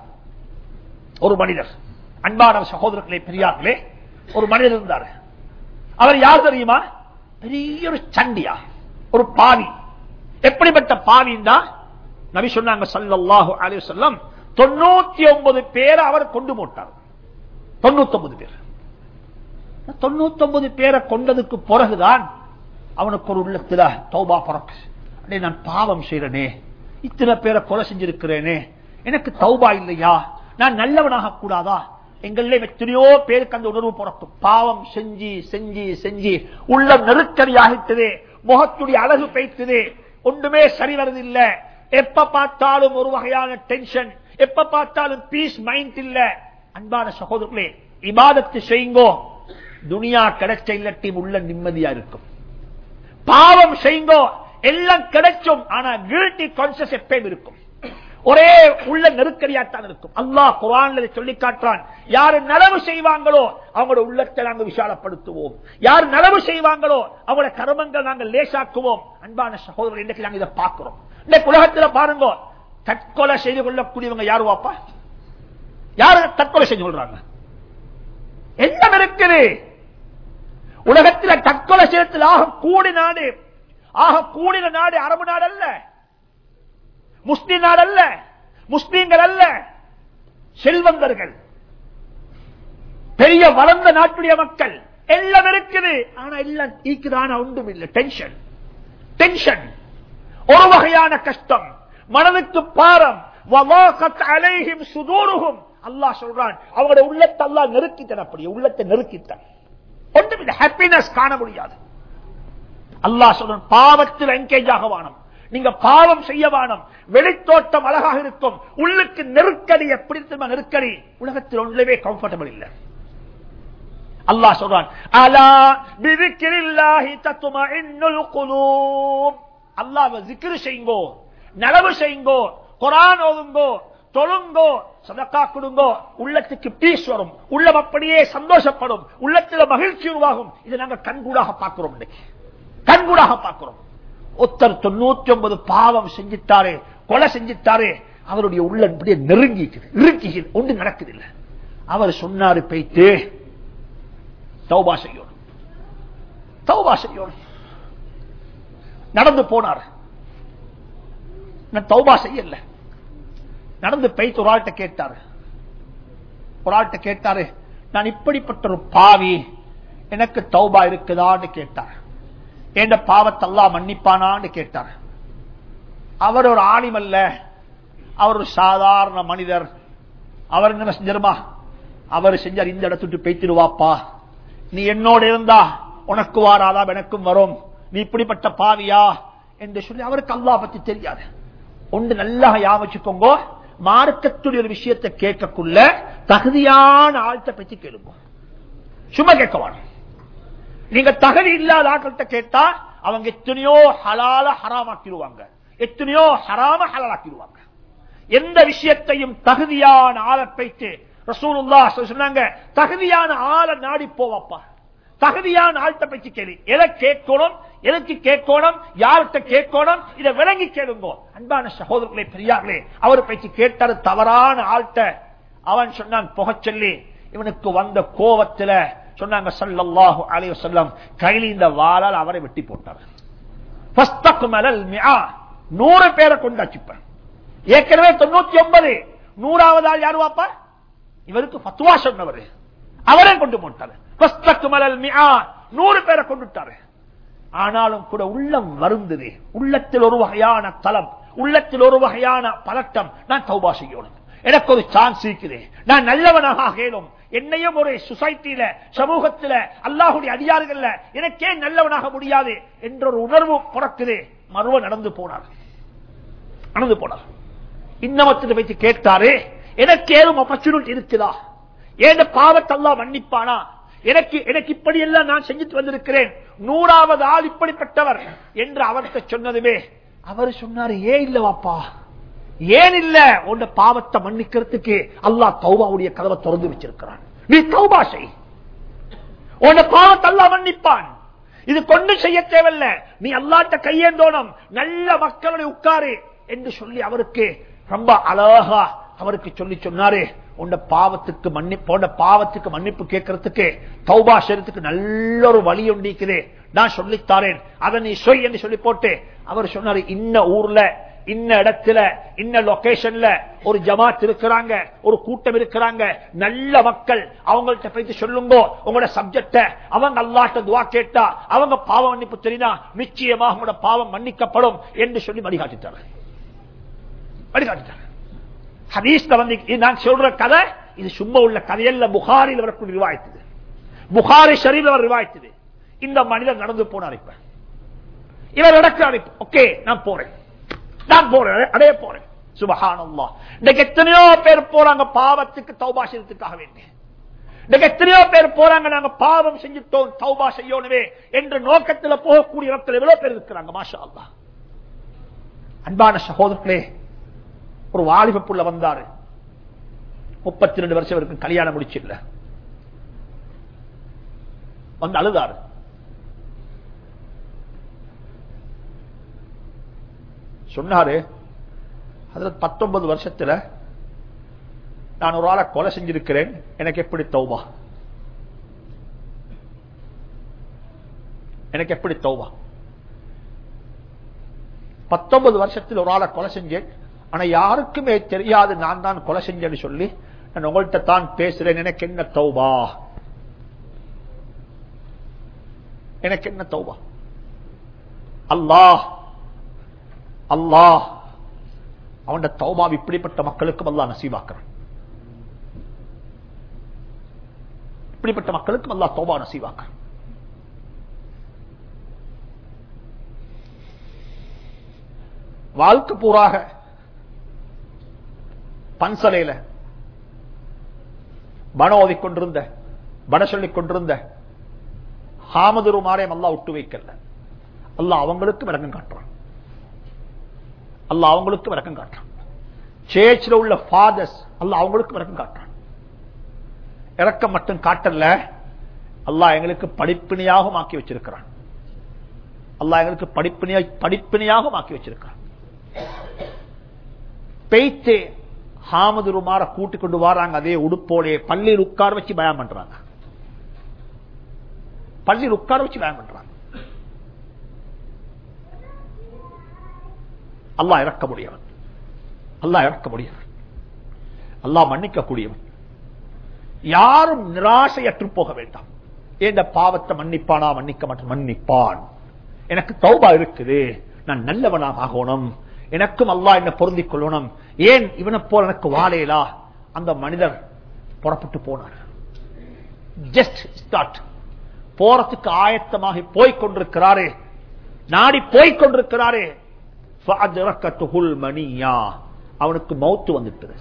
ஒரு மனிதர் அன்பான சகோதரர்களே பெரியார்களே ஒரு மனிதர் இருந்தாரு அவர் யார் தெரியுமா பெரிய ஒரு சண்டியா ஒரு பாவி எப்படிப்பட்ட பாவின்னா நபி சொன்னாங்க சல்லல்லாஹு அலைஹி வஸல்லம் தொண்ணூத்தி ஒன்பது பேரை அவர் கொண்டு போட்டார் தொண்ணூத்தி ஒன்பது பேர் தொண்ணூத்தி ஒன்பது பேரை கொண்டதுக்கு பிறகுதான் அவனுக்கு ஒரு உள்ளத்துல தௌபா பிறப்பு அடே நான் பாவம் செய்யறனே இத்தனை பேரை கொலை செஞ்சிருக்கிறேனே எனக்கு தௌபா இல்லையா நான் நல்லவனாக கூடாதா எங்கள எத்தனையோ பேருக்கு அந்த உணர்வு பிறக்கும் பாவம் செஞ்சு செஞ்சு செஞ்சு உள்ள நெருக்கடி ஆகிட்டது முகத்துடைய அழகு பெய்த்தது ஒன்றுமே சரி வருதில்லை எப்ப பார்த்தாலும் ஒரு வகையான டென்ஷன் எப்ப பார்த்தாலும் பீஸ் மைண்ட் இல்ல அன்பான சகோதரர்களே இபாதத்து செய்யுங்கோ துனியா கிடைச்ச இல்லட்டி உள்ள நிம்மதியா இருக்கும் பாவம் செய்யுங்கோ எல்லாம் கிடைச்சும் ஆனா கில்ட்டி கான்சியஸ் எப்பயும் இருக்கும் ஒரே உள்ள நெருக்கடியாத்தான் இருக்கும் அல்லாஹ் குரான்ல சொல்லி காட்டுறான் யாரு நலவு செய்வாங்களோ அவங்களோட உள்ளத்தை நாங்கள் விஷாலப்படுத்துவோம் யார் நலவு செய்வாங்களோ அவங்களோட கர்மங்கள் நாங்கள் லேசாக்குவோம் அன்பான சகோதரர் இன்றைக்கு நாங்கள் இதை பார்க்கிறோம் இந்த உலகத்துல பாருங்க தற்கொலை செய்து கொள்ளக்கூடியவங்க யாரு வாப்பா யாரு தற்கொலை செஞ்சு கொள்றாங்க என்ன இருக்குது உலகத்தில் தற்கொலை செய்யத்தில் ஆக கூடி நாடு ஆக கூடின நாடு அரபு நாடு அல்ல முஸ்லிம் நாடு அல்ல முஸ்லீம்கள் அல்ல செல்வந்தர்கள் பெரிய வளர்ந்த நாட்டுடைய மக்கள் எல்லாம் இருக்குது ஆனா எல்லாம் ஈக்குதான ஒன்றும் இல்லை டென்ஷன் டென்ஷன் ஒரு வகையான கஷ்டம் மனதுக்கு பாரம் வவாகத் அலைஹிம் சுதூருஹும் அல்லாஹ் சொல்றான் அவங்களுடைய உள்ளத்தை அல்லாஹ் நெருக்கித்தான் அப்படி உள்ளத்தை நெருக்கித்தான் ஒன்றும் ஹாப்பினஸ் காண முடியாது அல்லாஹ் சொல்றான் பாவத்தில் என்கேஜ் ஆக வானம் நீங்க பாவம் செய்ய வானம் வெளித்தோட்டம் அழகாக இருக்கும் உள்ளுக்கு நெருக்கடி எப்படி தெரியுமா நெருக்கடி உலகத்தில் ஒன்றவே கம்ஃபர்டபிள் இல்லை அல்லாஹ் சொல்றான் அலா பிதிக்கிரில்லாஹி தத்துமஇன்னுல் குலூப் அல்லாஹ்வை zikr செய்யுங்கோ நலவு செய்யுங்கோ குர்ஆன் ஓதுங்கோ தொழுங்கோ சதக்கா கொடுங்கோ உள்ளத்துக்கு பீஸ் வரும் உள்ளம் அப்படியே சந்தோஷப்படும் உள்ளத்துல மகிழ்ச்சி உருவாகும் இதை நாங்க கண்கூடாக பார்க்கிறோம் இன்னைக்கு கண்கூடாக பார்க்கிறோம் ஒருத்தர் தொண்ணூத்தி ஒன்பது பாவம் செஞ்சிட்டாரு கொலை செஞ்சிட்டாரு அவருடைய உள்ள இப்படியே நெருங்கிக்குது இறுக்கிக்குது ஒன்று நடக்குது இல்ல அவர் சொன்னாரு போயிட்டு தௌபா செய்யணும் தௌபா செய்யணும் நடந்து போனார் நான் தௌபா செய்யல நடந்து போயிட்டு ஒரு ஆள்கிட்ட கேட்டாரு ஒரு ஆள்கிட்ட கேட்டாரு நான் இப்படிப்பட்ட ஒரு பாவி எனக்கு தௌபா இருக்குதான்னு கேட்டார் என்ற பாவத்தெல்லாம் மன்னிப்பானான்னு கேட்டார் அவர் ஒரு ஆணிமல்ல அவர் ஒரு சாதாரண மனிதர் அவர் என்ன செஞ்சிருமா அவர் செஞ்சார் இந்த இடத்துட்டு பேத்திடுவாப்பா நீ என்னோட இருந்தா உனக்கு வாராதா எனக்கும் வரும் நீ இப்படிப்பட்ட பாவியா என்று சொல்லி அவருக்கு அல்லா பத்தி தெரியாது ஒன்று நல்லா யாவச்சுக்கோங்க மார்க்கத்துடைய ஒரு விஷயத்தை கேட்கக்குள்ள தகுதியான ஆழ்த்த பத்தி கேளுங்க சும்மா கேட்க வேணும் நீங்க தகுதி இல்லாத ஆட்கள்கிட்ட கேட்டா அவங்க எத்தனையோ ஹலால ஹராமாக்கிடுவாங்க எத்தனையோ ஹராம ஹலாலாக்கிடுவாங்க எந்த விஷயத்தையும் தகுதியான ஆளை பைத்து ரசூலுல்லா சொன்னாங்க தகுதியான ஆளை நாடி போவப்பா தகுதியான ஆள்கிட்ட பற்றி கேள்வி எதை கேட்கணும் எதற்கு கேட்கணும் யார்கிட்ட கேட்கணும் இதை விளங்கி கேளுங்கோ அன்பான சகோதரர்களே பெரியார்களே அவர் பற்றி கேட்டாரு தவறான ஆள்கிட்ட அவன் சொன்னான் புகச்சொல்லி இவனுக்கு வந்த கோவத்துல சொன்னாங்க சல்லல்லாஹு அலைஹி வஸல்லம் கையில் இந்த வாளால் அவரை வெட்டி போட்டார் ஃபஸ்தக்மலல் மிஆ நூறு பேரை கொண்டாச்சுப்பேன் ஏற்கனவே தொண்ணூத்தி ஒன்பது நூறாவது ஆள் யாரு வாப்பா இவருக்கு பத்துவா சொன்னவர் அவரே கொண்டு போட்டாரு ஃபஸ்தக்மலல் மிஆ நூறு பேரை கொண்டுட்டாரு ஆனாலும் கூட உள்ளம் வருந்தது உள்ளத்தில் ஒரு வகையான தலம் உள்ளத்தில் ஒரு வகையான பதட்டம் நான் தௌபா செய்யணும் எனக்கு ஒரு சான்ஸ் இருக்குது நான் நல்லவனாக ஆகணும் என்னையும் ஒரு சொசைட்டியில சமூகத்தில அல்லாஹுடைய அதிகாரிகள்ல எனக்கே நல்லவனாக முடியாது என்ற ஒரு உணர்வு பிறக்குது மறுவ நடந்து போனார் நடந்து போனார் இன்னமத்தில் வைத்து கேட்டாரு எனக்கு ஏதும் ஆப்பர்ச்சுனிட்டி இருக்குதா ஏன் பாவத்தெல்லாம் மன்னிப்பானா எனக்கு எனக்கு இப்படி எல்லாம் நான் செஞ்சுட்டு வந்திருக்கிறேன் நூறாவது ஆள் இப்படிப்பட்டவர் என்று அவர்கிட்ட சொன்னதுமே அவர் சொன்னாரு ஏன் இல்லவாப்பா ஏன் இல்ல உன் பாவத்தை மன்னிக்கிறதுக்கு அல்லாஹ் தௌபாவுடைய கதவை திறந்து வச்சிருக்கிறான் நீ தௌபா செய் உன் பாவத்தை அல்லாஹ் மன்னிப்பான் இது கொண்டு செய்ய தேவையில்ல நீ அல்லாட்ட கையேந்தோணும் நல்ல மக்களுடைய உட்காரு என்று சொல்லி அவருக்கு ரொம்ப அழகா அவருக்கு சொல்லி சொன்னாரு உண்ட பாவத்துக்கு மன்னிப்பு உண்ட பாவத்துக்கு மன்னிப்பு கேட்கறதுக்கு தௌபா செய்யறதுக்கு நல்ல ஒரு வழி ஒண்டிக்குது நான் சொல்லித்தாரேன் அதை நீ சொய் என்று சொல்லி போட்டு அவர் சொன்னாரு இன்ன ஊர்ல இன்ன இடத்துல இன்ன லொகேஷன்ல ஒரு ஜமாத் இருக்கிறாங்க ஒரு கூட்டம் இருக்கிறாங்க நல்ல மக்கள் அவங்கள்ட்ட போயிட்டு சொல்லுங்க உங்களோட சப்ஜெக்ட அவங்க அல்லாட்ட துவா கேட்டா அவங்க பாவம் மன்னிப்பு தெரியுதா நிச்சயமாக உங்களோட பாவம் மன்னிக்கப்படும் என்று சொல்லி வழிகாட்டிட்டாங்க வழிகாட்டிட்டாங்க ஹதீஸ்ல வந்து இது நான் சொல்ற கதை இது சும்மா உள்ள கதையல்ல புகாரில் வரக்கூடிய ரிவாய்த்தது புகாரி ஷரீஃப்ல வர ரிவாய்த்தது இந்த மனிதர் நடந்து போனார் இப்ப இவர் நடக்கிறார் இப்ப ஓகே நான் போறேன் நான் போறேன் அடைய போறேன் சுபஹானல்லா இன்னைக்கு எத்தனையோ பேர் போறாங்க பாவத்துக்கு தௌபா செய்யறதுக்காக வேண்டி இன்னைக்கு எத்தனையோ பேர் போறாங்க நாங்க பாவம் செஞ்சுட்டோம் தௌபா செய்யணுமே என்ற நோக்கத்தில் போகக்கூடிய இடத்துல எவ்வளவு பேர் இருக்கிறாங்க மாஷா அல்லா அன்பான சகோதரர்களே ஒரு வாலிப புள்ள வந்தாரு முப்பத்தி ரெண்டு வருஷம் வரைக்கும் கல்யாணம் முடிச்சிடல வந்து அழுதாரு சொன்னாரு அதுல பத்தொன்பது வருஷத்துல நான் ஒரு ஆளை கொலை செஞ்சிருக்கிறேன் எனக்கு எப்படி தௌபா எனக்கு எப்படி தௌபா பத்தொன்பது வருஷத்தில் ஒரு ஆளை கொலை செஞ்சேன் ஆனா யாருக்குமே தெரியாது நான் தான் கொலை செஞ்சேன்னு சொல்லி நான் உங்கள்கிட்ட தான் பேசுறேன் எனக்கு என்ன தௌபா எனக்கு என்ன தௌபா அல்லாஹ் அல்லாஹ் அவன் தௌபா இப்படிப்பட்ட மக்களுக்கும் அல்லாஹ் நசீவாக்குறான் இப்படிப்பட்ட மக்களுக்கும் அல்லாஹ் தௌபா நசீவாக்குறான் வாழ்க்கை பூராக பன்சலையில பண ஓதிக் கொண்டிருந்த பண சொல்லிக் கொண்டிருந்த ஹாமதுருமாரே அல்லா விட்டு வைக்கல அல்ல அவங்களுக்கு விளக்கம் காட்டுறான் அல்ல அவங்களுக்கு விளக்கம் காட்டுறான் சேர்ச்சில் உள்ள ஃபாதர்ஸ் அல்ல அவங்களுக்கு விளக்கம் காட்டுறான் இறக்கம் மட்டும் காட்டல அல்லாஹ் எங்களுக்கு படிப்பினையாகவும் ஆக்கி வச்சிருக்கிறான் அல்லாஹ் எங்களுக்கு படிப்பினையா படிப்பினையாகவும் ஆக்கி வச்சிருக்கிறான் பெய்த்து ஹாமதுருமார கூட்டி கொண்டு வராங்க அதே உடுப்போலே பள்ளியில் உட்கார வச்சு பயம் பண்றாங்க பள்ளியில் உட்கார வச்சு பயம் பண்றாங்க அல்லாஹ் இறக்க முடியவன் அல்லாஹ் இறக்க முடியவன் அல்லாஹ் மன்னிக்க கூடியவன் யாரும் நிராசையற்று போக வேண்டாம் ஏண்ட பாவத்தை மன்னிப்பானா மன்னிக்க மாட்டேன் மன்னிப்பான் எனக்கு தௌபா இருக்குது நான் நல்லவனாக ஆகணும் எனக்கும் அல்லா என்ன பொருந்திக் கொள்ளணும் ஏன் இவனை போல எனக்கு வாழையலா அந்த மனிதர் புறப்பட்டு போனார் ஜஸ்ட் ஸ்டார்ட் போறதுக்கு ஆயத்தமாக போய்க் கொண்டிருக்கிறாரே நாடி போய்க் கொண்டிருக்கிறாரே மணியா அவனுக்கு மௌத்து வந்துட்டது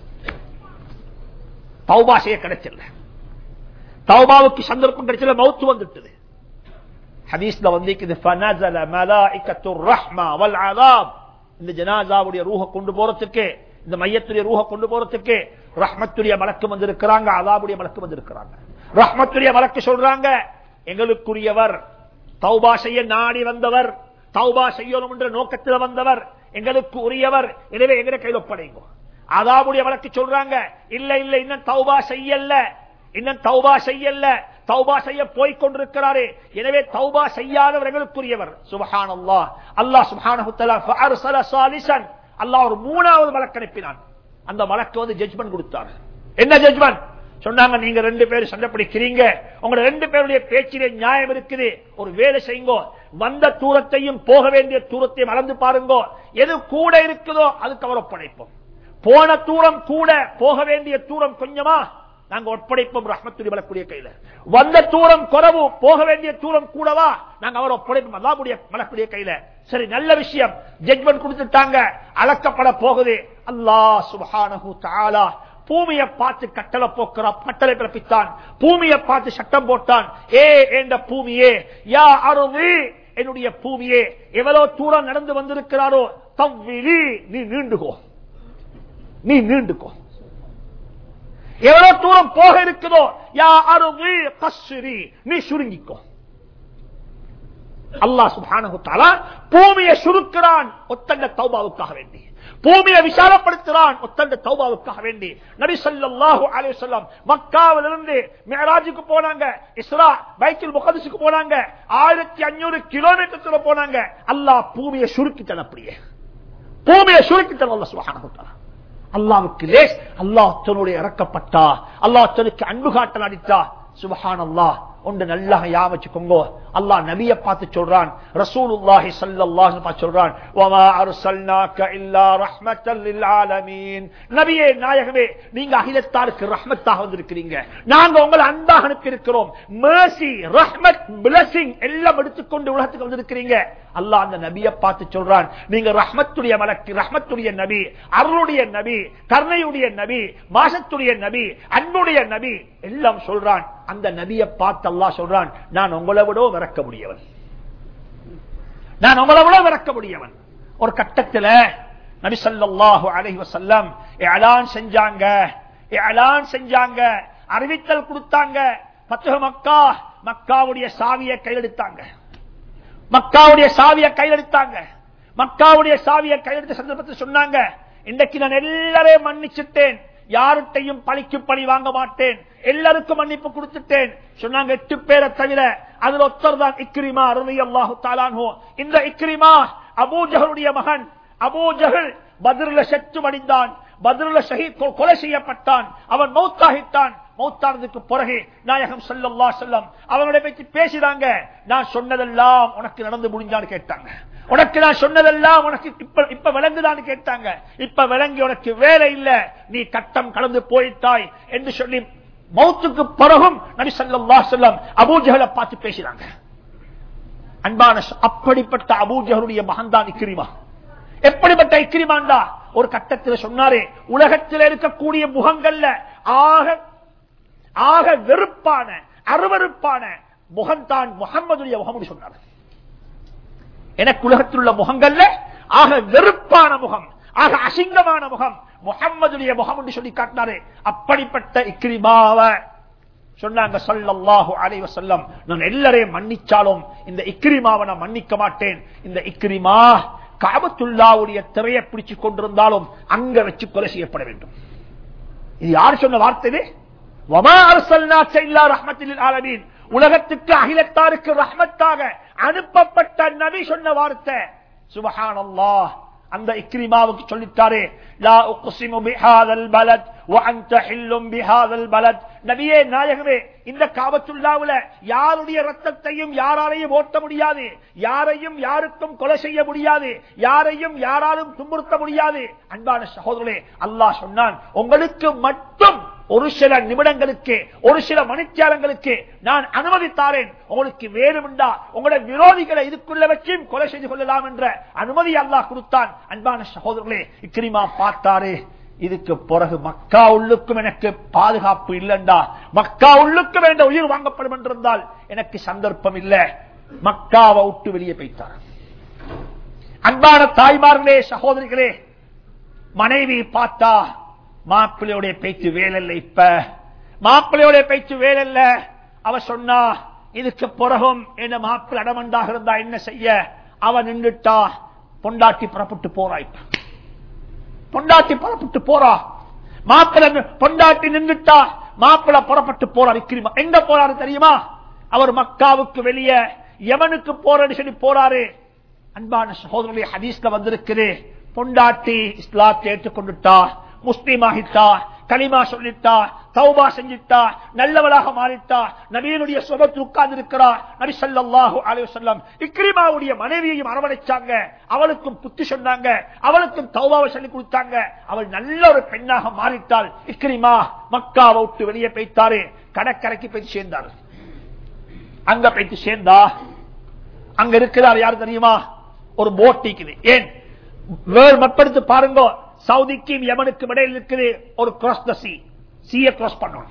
தௌபா செய்ய கிடைச்சல தௌபாவுக்கு சந்தர்ப்பம் கிடைச்சல மௌத்து வந்துட்டது ஹதீஸ்ல வந்திருக்குது ஃபனஸல மலாயிகத்துர் ரஹ்மா வல் அஸாப் இந்த ஜனாசாவுடைய ரூஹ கொண்டு போறதுக்கு இந்த மையத்துடைய ரூஹ கொண்டு போறதுக்கு ரஹ்மத்துடைய மலக்கு வந்திருக்கிறாங்க அதாபுடைய மலக்கு வந்திருக்கிறாங்க ரஹ்மத்துடைய மலக்கு சொல்றாங்க எங்களுக்குரியவர் தௌபா செய்ய நாடி வந்தவர் தௌபா செய்யணும் என்ற நோக்கத்தில் வந்தவர் எங்களுக்கு உரியவர் எனவே எங்களை கையில் ஒப்படைங்க அதாபுடைய வழக்கு சொல்றாங்க இல்ல இல்ல இன்னும் தௌபா செய்யல இன்னும் தௌபா செய்யல தௌபா செய்ய போய் கொண்டிருக்கிறாரே எனவே தௌபா செய்யாதவர்களுக்குரியவர் சுபஹான் அல்லா அல்லா சுபஹான அல்லாஹ் ஒரு மூணாவது வழக்கு அனுப்பினான் அந்த வழக்கு வந்து ஜட்ஜ்மெண்ட் கொடுத்தார் என்ன ஜட்ஜ்மெண்ட் சொன்னாங்க நீங்க ரெண்டு பேரும் சண்டை பிடிக்கிறீங்க உங்க ரெண்டு பேருடைய பேச்சிலே நியாயம் இருக்குது ஒரு வேலை செய்யுங்க வந்த தூரத்தையும் போக வேண்டிய தூரத்தையும் அளந்து பாருங்க எது கூட இருக்குதோ அதுக்கு அவர் ஒப்படைப்போம் போன தூரம் கூட போக வேண்டிய தூரம் கொஞ்சமா நாங்க ஒப்படைப்போம் ரஹ்மத்துடைய வளக்கூடிய கையில வந்த தூரம் குறவு போக வேண்டிய தூரம் கூடவா நாங்க அவர் ஒப்படைப்போம் அல்லாவுடைய வளக்கூடிய கையில சரி நல்ல விஷயம் ஜட்மெண்ட் கொடுத்துட்டாங்க அளக்கப்பட போகுது அல்லாஹ் சுபஹானஹு தஆலா பூமியை பார்த்து கட்டளை போக்குறா கட்டளை பிறப்பித்தான் பூமியை பார்த்து சட்டம் போட்டான் ஏ என்ற பூமியே யா அருவி என்னுடைய பூமியே எவ்வளவு தூரம் நடந்து வந்திருக்கிறாரோ தவ்விலி நீ நீண்டுகோ நீ நீண்டுக்கோ எவ்வளவு தூரம் போக இருக்குதோ யா அருவி கஸ்ரி நீ சுருங்கிக்கோ அல்லாஹ் சுப்ஹானஹு தஆலா பூமியை சுருக்கிறான் ஒத்தண்ட தௌபாவுக்காக வேண்டி பூமியை விசாலப்படுத்துகிறான் ஒத்தண்ட தௌபாவுக்காக வேண்டி நபி ஸல்லல்லாஹு அலைஹி வஸல்லம் மக்காவிலிருந்து மிஅராஜுக்கு போனாங்க இஸ்ரா பைத்துல் முகத்தஸுக்கு போனாங்க 1500 கிலோமீட்டர் தூரம் போனாங்க அல்லாஹ் பூமியை சுருக்கிட்டான் அப்படியே பூமியை சுருக்கிட்டான் அல்லாஹ் சுப்ஹானஹு தஆலா அல்லாவுக்கு லேஸ் அல்லாஹ் தன்னுடைய இறக்கப்பட்டா அல்லாஹ் தனக்கு அன்பு காட்ட நடித்தா சுபஹான் அல்லாஹ் ஒன்று நல்லா யாவச்சுக்கோங்க அல்லாஹ் நபிய பார்த்து சொல்றான் ரசூலுல்லாஹி ஸல்லல்லாஹு அலைஹி வஸல்லம் சொல்றான் வமா அர்சல்னாக இல்லா ரஹ்மத்தல் லில் ஆலமீன் நபியே நாயகமே நீங்க அகிலத்தாருக்கு ரஹ்மத்தாக வந்திருக்கிறீங்க நாங்க உங்களை அன்பாக அனுப்பி இருக்கிறோம் mercy ரஹ்மத் blessing எல்லாம் எடுத்துக்கொண்டு உலகத்துக்கு வந்திருக்கிறீங்க அல்லாஹ் அந்த நபியை பார்த்து சொல்றான் நீங்க ரஹ்மத்துடைய மலக்கு ரஹ்மத்துடைய நபி அருளுடைய நபி கருணையுடைய நபி மாசத்துடைய நபி அன்புடைய நபி எல்லாம் சொல்றான் அந்த நபியை பார்த்து அல்லாஹ் சொல்றான் நான் உங்களை விடவும் இறக்க முடியவன் நான் உங்களை விட இறக்க முடியவன் ஒரு கட்டத்தில் நபி ஸல்லல்லாஹு அலைஹி வஸல்லம் இஅலான் செஞ்சாங்க இஅலான் செஞ்சாங்க அறிவித்தல் கொடுத்தாங்க பத்துஹ மக்கா மக்காவுடைய சாவியை கையெடுத்தாங்க மக்காவுடைய சாவியை கையெடுத்தாங்க மக்காவுடைய சாவியை கையெடுத்த சந்தர்ப்பத்தில் சொன்னாங்க இன்றைக்கு நான் எல்லாரையும் மன்னிச்சுட்டேன் யார்கிட்டையும் பழிக்கு பழி வாங்க மாட்டேன் எல்லாருக்கும் மன்னிப்பு கொடுத்துட்டேன் சொன்னாங்க எட்டு பேரை தவிர அதுல ஒருத்தர் தான் இக்ரிமா அருமை அல்லாஹு தாலான்ஹோ இந்த இக்ரிமா அபூஜகருடைய மகன் அபூஜகல் பதிரில செத்து மடிந்தான் பதிரில கொலை செய்யப்பட்டான் அவன் மௌத்தாகிட்டான் மௌத்தானதுக்கு பிறகு நாயகம் ஸல்லல்லாஹு அலைஹி வஸல்லம் அவங்களை பற்றி பேசினாங்க நான் சொன்னதெல்லாம் உனக்கு நடந்து முடிஞ்சான்னு கேட்டாங்க உனக்கு நான் சொன்னதெல்லாம் உனக்கு இப்ப இப்ப விளங்குதான்னு கேட்டாங்க இப்ப விளங்கி உனக்கு வேலை இல்ல நீ கட்டம் கலந்து போயிட்டாய் என்று சொல்லி மௌத்துக்கு பிறகும் நபி ஸல்லல்லாஹு அலைஹி வஸல்லம் அபூஜஹலை பார்த்து பேசினாங்க அன்பான ச- அப்படிப்பட்ட அபூஜஹருடைய மகன்தான் இக்ரிமா எப்படிப்பட்ட இக்ரிமாண்டா ஒரு கட்டத்தில் சொன்னாரே உலகத்தில் இருக்கக்கூடிய முகங்கள்ல ஆக ஆக வெறுப்பான அருவருப்பான முகம்தான் முகம்மதுடைய முகம் சொன்னார் எனக்கு உலகத்தில் உள்ள முகங்கள்ல ஆக வெறுப்பான முகம் ஆக அசிங்கமான முகம் முகம்மதுடைய முகம் என்று சொல்லி காட்டினாரு அப்படிப்பட்ட இக்ரிமாவ சொன்னாங்க ஸல்லல்லாஹு அலைஹி வஸல்லம் நான் எல்லாரையும் மன்னிச்சாலும் இந்த இக்ரிமாவை நான் மன்னிக்க மாட்டேன் இந்த இக்ரிமா காபத்துல்லாவுடைய திரையை பிடிச்சு கொண்டிருந்தாலும் அங்க வச்சு கொலை செய்யப்பட வேண்டும் இது யார் சொன்ன வார்த்தை இது? வமா அர்சல்னாக்க இல்லா ரஹ்மத்தில் லில் ஆலமீன். உலகத்துக்கு அகிலத்தாருக்கு ரஹ்மத்தாக அனுப்பப்பட்ட நபி சொன்ன வார்த்தை சுபஹானல்லாஹ் அந்த இக்ரிமாவுக்கு சொல்லித்தாரே லா உக்ஸிமு பிஹாதல் பலத் வஅன்த ஹில்லும் பிஹாதல் பலத் நபியே நாயகமே இந்த காபத்துல்லாவுல யாருடைய ரத்தத்தையும் யாராலையும் ஓட்ட முடியாது யாரையும் யாருக்கும் கொலை செய்ய முடியாது யாரையும் யாராலும் துன்புறுத்த முடியாது அன்பான சகோதரர்களே அல்லாஹ் சொன்னான் உங்களுக்கு மட்டும் ஒரு சில நிமிடங்களுக்கு ஒரு சில மணித்தியாலங்களுக்கு நான் அனுமதித்தாரேன் உங்களுக்கு வேறுமுண்டா உங்களுடைய விரோதிகளை இதுக்குள்ள வச்சும் கொலை செய்து கொள்ளலாம் என்ற அனுமதி அல்லாஹ் கொடுத்தான் அன்பான சகோதரர்களே இக்ரிமா பார்த்தாரு இதுக்கு பிறகு மக்கா உள்ளுக்கும் எனக்கு பாதுகாப்பு இல்லைண்டா மக்கா உள்ளுக்கும் என்ற உயிர் வாங்கப்படும் என்றிருந்தால் எனக்கு சந்தர்ப்பம் இல்ல மக்காவை விட்டு வெளியே போய்த்தார் அன்பான தாய்மார்களே சகோதரிகளே மனைவி பார்த்தா மாப்பிள்ளையோட பேச்சு வேலைல்ல இப்ப மாப்பிள்ளையோட பேச்சு வேலைல்ல அவ சொன்னா இதுக்கு பிறகும் என்ன மாப்பிள்ளை அடமண்டாக இருந்தா என்ன செய்ய அவ நின்றுட்டா பொண்டாட்டி புறப்பட்டு போறா இப்ப பொண்டாட்டி புறப்பட்டு போறா மாப்பிள்ளை நி- பொண்டாட்டி நின்றுட்டா மாப்பிள்ளை புறப்பட்டு போறார் இக்கிரிமா எங்க போறாரு தெரியுமா அவர் மக்காவுக்கு வெளியே யமனுக்கு போறன்னு சொல்லி போறாரு அன்பான சகோதரர்களே ஹதீஸ்ல வந்திருக்குது பொண்டாட்டி இஸ்லாத்தை ஏற்றுக்கொண்டுட்டா முஸ்லீம் ஆகிட்டா கலிமா சொல்லிட்டா தௌபா செஞ்சிட்டா நல்லவளாக மாறிட்டா நபியினுடைய சுபத்தில் உட்கார்ந்து இருக்கிறா நபி ஸல்லல்லாஹு அலைஹி வஸல்லம் இக்ரிமாவுடைய மனைவியையும் அரவணைச்சாங்க அவளுக்கும் புத்தி சொன்னாங்க அவளுக்கும் தௌபாவை சொல்லி கொடுத்தாங்க அவள் நல்ல ஒரு பெண்ணாக மாறிட்டாள் இக்ரிமா மக்காவை விட்டு வெளியே போய்த்தாரு கடற்கரைக்கு போய் சேர்ந்தார் அங்க போயிட்டு சேர்ந்தா அங்க இருக்கிறார் யாரு தெரியுமா ஒரு போட் இருக்குது ஏன் வேர்ல்ட் மப்படுத்து பாருங்க சவுதிக்கும் யமனுக்கும் இடையில் இருக்குது ஒரு கிராஸ் த சி சீய கிராஸ் பண்ணணும்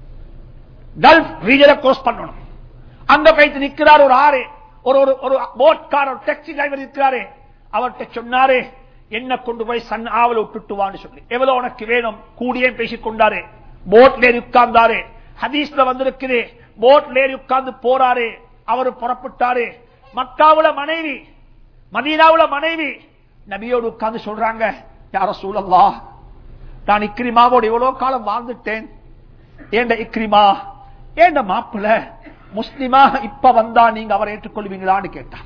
கல்ஃப் ரீஜனை கிராஸ் பண்ணணும் அங்க போயிட்டு நிக்கிறார் ஒரு ஆறு ஒரு ஒரு ஒரு போட்கார் ஒரு டாக்ஸி டிரைவர் இருக்கிறாரு அவர்கிட்ட சொன்னாரு என்ன கொண்டு போய் சன் ஆவல விட்டுட்டு வான்னு சொல்லி எவ்வளவு உனக்கு வேணும் கூடியே பேசிக் கொண்டாரு போட்ல ஏறி உட்கார்ந்தாரு ஹதீஸ்ல வந்திருக்குது போட்ல ஏறி உட்கார்ந்து போறாரு அவரு புறப்பட்டாரு மக்காவுல மனைவி மதீனாவுல மனைவி நபியோடு உட்கார்ந்து சொல்றாங்க யார சூழல்லா நான் இக்ரிமாவோடு எவ்வளவு காலம் வாழ்ந்துட்டேன் ஏண்ட இக்ரிமா ஏண்ட மாப்பிள்ள முஸ்லிமா இப்ப வந்தா நீங்க அவரை ஏற்றுக்கொள்வீங்களான்னு கேட்டான்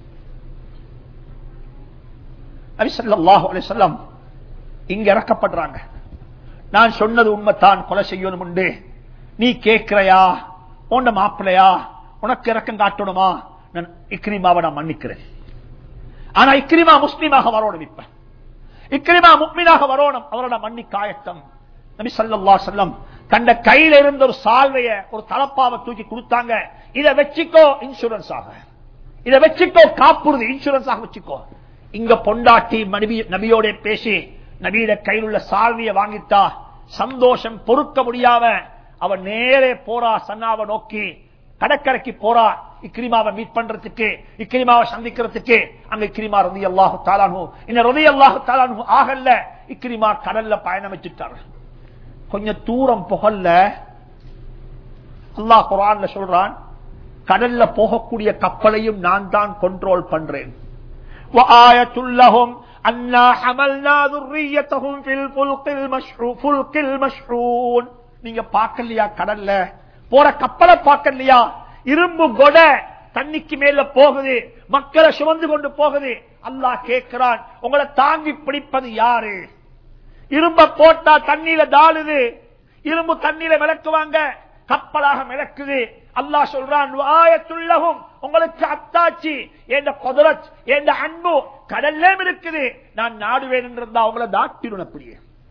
நபி ஸல்லல்லாஹு அலைஹி வஸல்லம் இங்க இறக்கப்படுறாங்க நான் சொன்னது உண்மைத்தான் கொலை செய்யணும் உண்டு நீ கேட்கிறையா உன்ன மாப்பிள்ளையா உனக்கு இறக்கம் காட்டணுமா நான் இக்ரிமாவை நான் மன்னிக்கிறேன் ஆனா இக்ரிமா முஸ்லீமாக வரணும் இப்ப இக்ரிமா முக்மீனாக வரணும் அவரோட மன்னி காயத்தம் நபி ஸல்லல்லாஹு அலைஹி வஸல்லம் தந்த கையில இருந்த ஒரு சால்வைய ஒரு தலப்பாவை தூக்கி கொடுத்தாங்க இத வச்சுக்கோ இன்சூரன்ஸ் ஆக இத வச்சுக்கோ காப்புறுதி இன்சூரன்ஸ் ஆக வச்சுக்கோ இங்க பொண்டாட்டி மனைவி நபியோட பேசி நபியிட கையில் உள்ள சால்விய வாங்கிட்டா சந்தோஷம் பொறுக்க முடியாம அவன் நேரே போறா சன்னாவை நோக்கி கடற்கரைக்கு போறா இக்ரிமாவை மீட் பண்றதுக்கு இக்ரிமாவை சந்திக்கிறதுக்கு அங்க இக்ரிமா ரதி அல்லாஹு தாலானு இந்த ரதி அல்லாஹு தாலானு ஆகல்ல இக்ரிமா கடல்ல பயணம் வச்சுட்டாரு கொஞ்சம் தூரம் புகல்ல அல்லாஹ் குரான்ல சொல்றான் கடல்ல போகக்கூடிய கப்பலையும் நான் தான் கண்ட்ரோல் பண்றேன் وآية لهم أنا حملنا ذريتهم في الفلق المشحون فلك المشحون நீங்க பார்க்கலையா கடல்ல போற கப்பலை பார்க்கலையா இரும்பு கொட தண்ணிக்கு மேல போகுது மக்களை சுமந்து கொண்டு போகுது அல்லாஹ் கேட்கிறான் உங்களை தாங்கி பிடிப்பது யாரு இரும்ப போட்டா தண்ணியில தாழுது இரும்பு தண்ணீரை விளக்குவாங்க கப்பலாக மிளக்குது அல்லாஹ் சொல்றான் ஆயத்துள்ளகும் உங்களுக்கு அத்தாட்சி என்ற குதிரத் என்ற அன்பு கடல்லேயும் இருக்குது நான் நாடுவேன் என்றிருந்தா அவங்கள தாட்டிடும் அப்படியே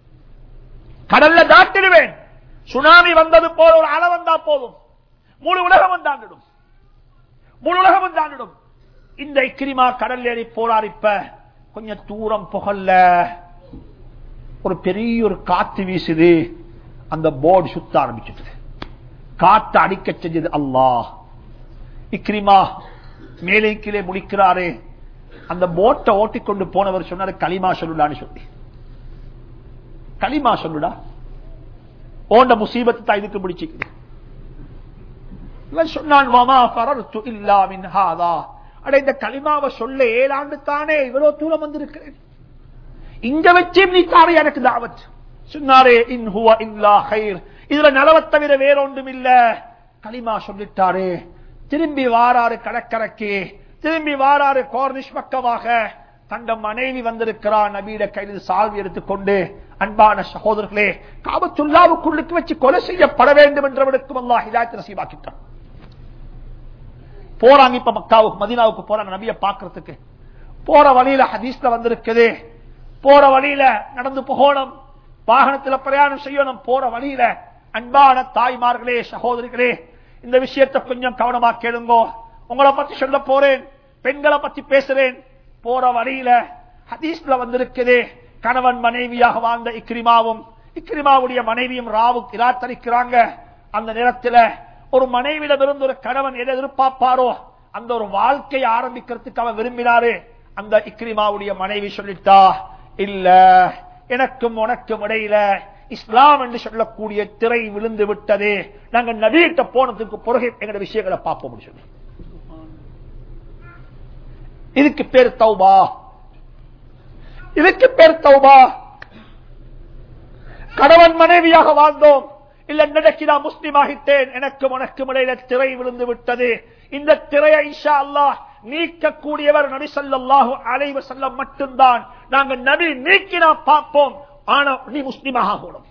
கடல்ல தாட்டிடுவேன் சுனாமி வந்தது போல ஒரு அலை வந்தா போதும் முழு உலகம் தாண்டிடும் முழு உலகம் தாண்டிடும் இந்த இக்கிரிமா கடல் ஏறி போரார் இப்ப கொஞ்சம் தூரம் புகல்ல ஒரு பெரிய ஒரு காத்து வீசுது அந்த போர்டு சுத்த ஆரம்பிச்சுட்டு காத்து அடிக்க செஞ்சது அல்லாஹ் இக்ரிமா மேலே கீழே முடிக்கிறாரே அந்த போட்டை ஓட்டிக்கொண்டு போனவர் சொன்னாரு களிமா சொல்லுடான்னு சொல்லி களிமா சொல்லுடா ஓண்ட முசீபத்து தான் இதுக்கு பிடிச்சிக்குது இவன் சொன்னான் மாமா பரர்த்து இல்லா மின் ஹாதா அட இந்த களிமாவை சொல்ல ஏழாண்டு தானே இவ்வளவு தூரம் வந்திருக்கிறேன் இங்க வச்சே நீ தாரே எனக்கு தாவத் சொன்னாரே இன் ஹுவ இல்லா ஹைர் இதுல நலவத் தவிர வேற ஒன்றும் இல்ல களிமா சொல்லிட்டாரு திரும்பி வாராரு கடற்கரைக்கு திரும்பி வாராரு கோர்னிஷ் பக்கமாக தந்த மனைவி வந்திருக்கிறார் நபீட கையில் சால்வி எடுத்துக்கொண்டு அன்பான சகோதரர்களே காபத்துல்லாவுக்குள்ளுக்கு வச்சு கொலை செய்யப்பட வேண்டும் என்றவனுக்கும் அல்லா ஹிதாயத்தை நசீபாக்கிட்டான் போறாங்க இப்ப மக்காவுக்கு மதீனாவுக்கு போறாங்க நபிய பாக்குறதுக்கு போற வழியில ஹதீஸ்ல வந்திருக்குது போற வழியில நடந்து போகணும் வாகனத்துல பிரயாணம் செய்யணும் போற வழியில அன்பான தாய்மார்களே சகோதரிகளே இந்த விஷயத்தை கொஞ்சம் கவனமா கேளுங்கோ உங்களை பத்தி சொல்ல போறேன் பெண்களை பத்தி பேசுறேன் போற வழியில ஹதீஸ்ல வந்திருக்குது கணவன் மனைவியாக வாழ்ந்த இக்ரிமாவும் இக்ரிமாவுடைய மனைவியும் ராவு இராத்தரிக்கிறாங்க அந்த நேரத்தில் ஒரு மனைவியிடம் இருந்து ஒரு கணவன் எதை எதிர்பார்ப்பாரோ அந்த ஒரு வாழ்க்கையை ஆரம்பிக்கிறதுக்கு அவன் விரும்பினாரு அந்த இக்ரிமாவுடைய மனைவி சொல்லிட்டா இல்ல எனக்கும் உனக்கும் இடையில இஸ்லாம் என்று சொல்லக்கூடிய திரை விழுந்து விட்டது நாங்க நவீட்ட போனதுக்கு பிறகு எங்க விஷயங்களை பார்ப்போம் சொல்லி இதுக்கு பேர் தௌபா இதுக்கு பேர் தௌபா கணவன் மனைவியாக வாழ்ந்தோம் இல்ல நடக்கி நான் முஸ்லீம் ஆகிட்டேன் எனக்கும் உனக்கும் இடையில திரை விழுந்து விட்டது இந்த திரையை இஷா அல்லாஹ் நீக்கக்கூடியவர் நபி சல்லாஹு அலைவ செல்ல மட்டும்தான் நாங்க நபி நீக்கினா பார்ப்போம் ஆனா நீ முஸ்லீமாக ஆகணும்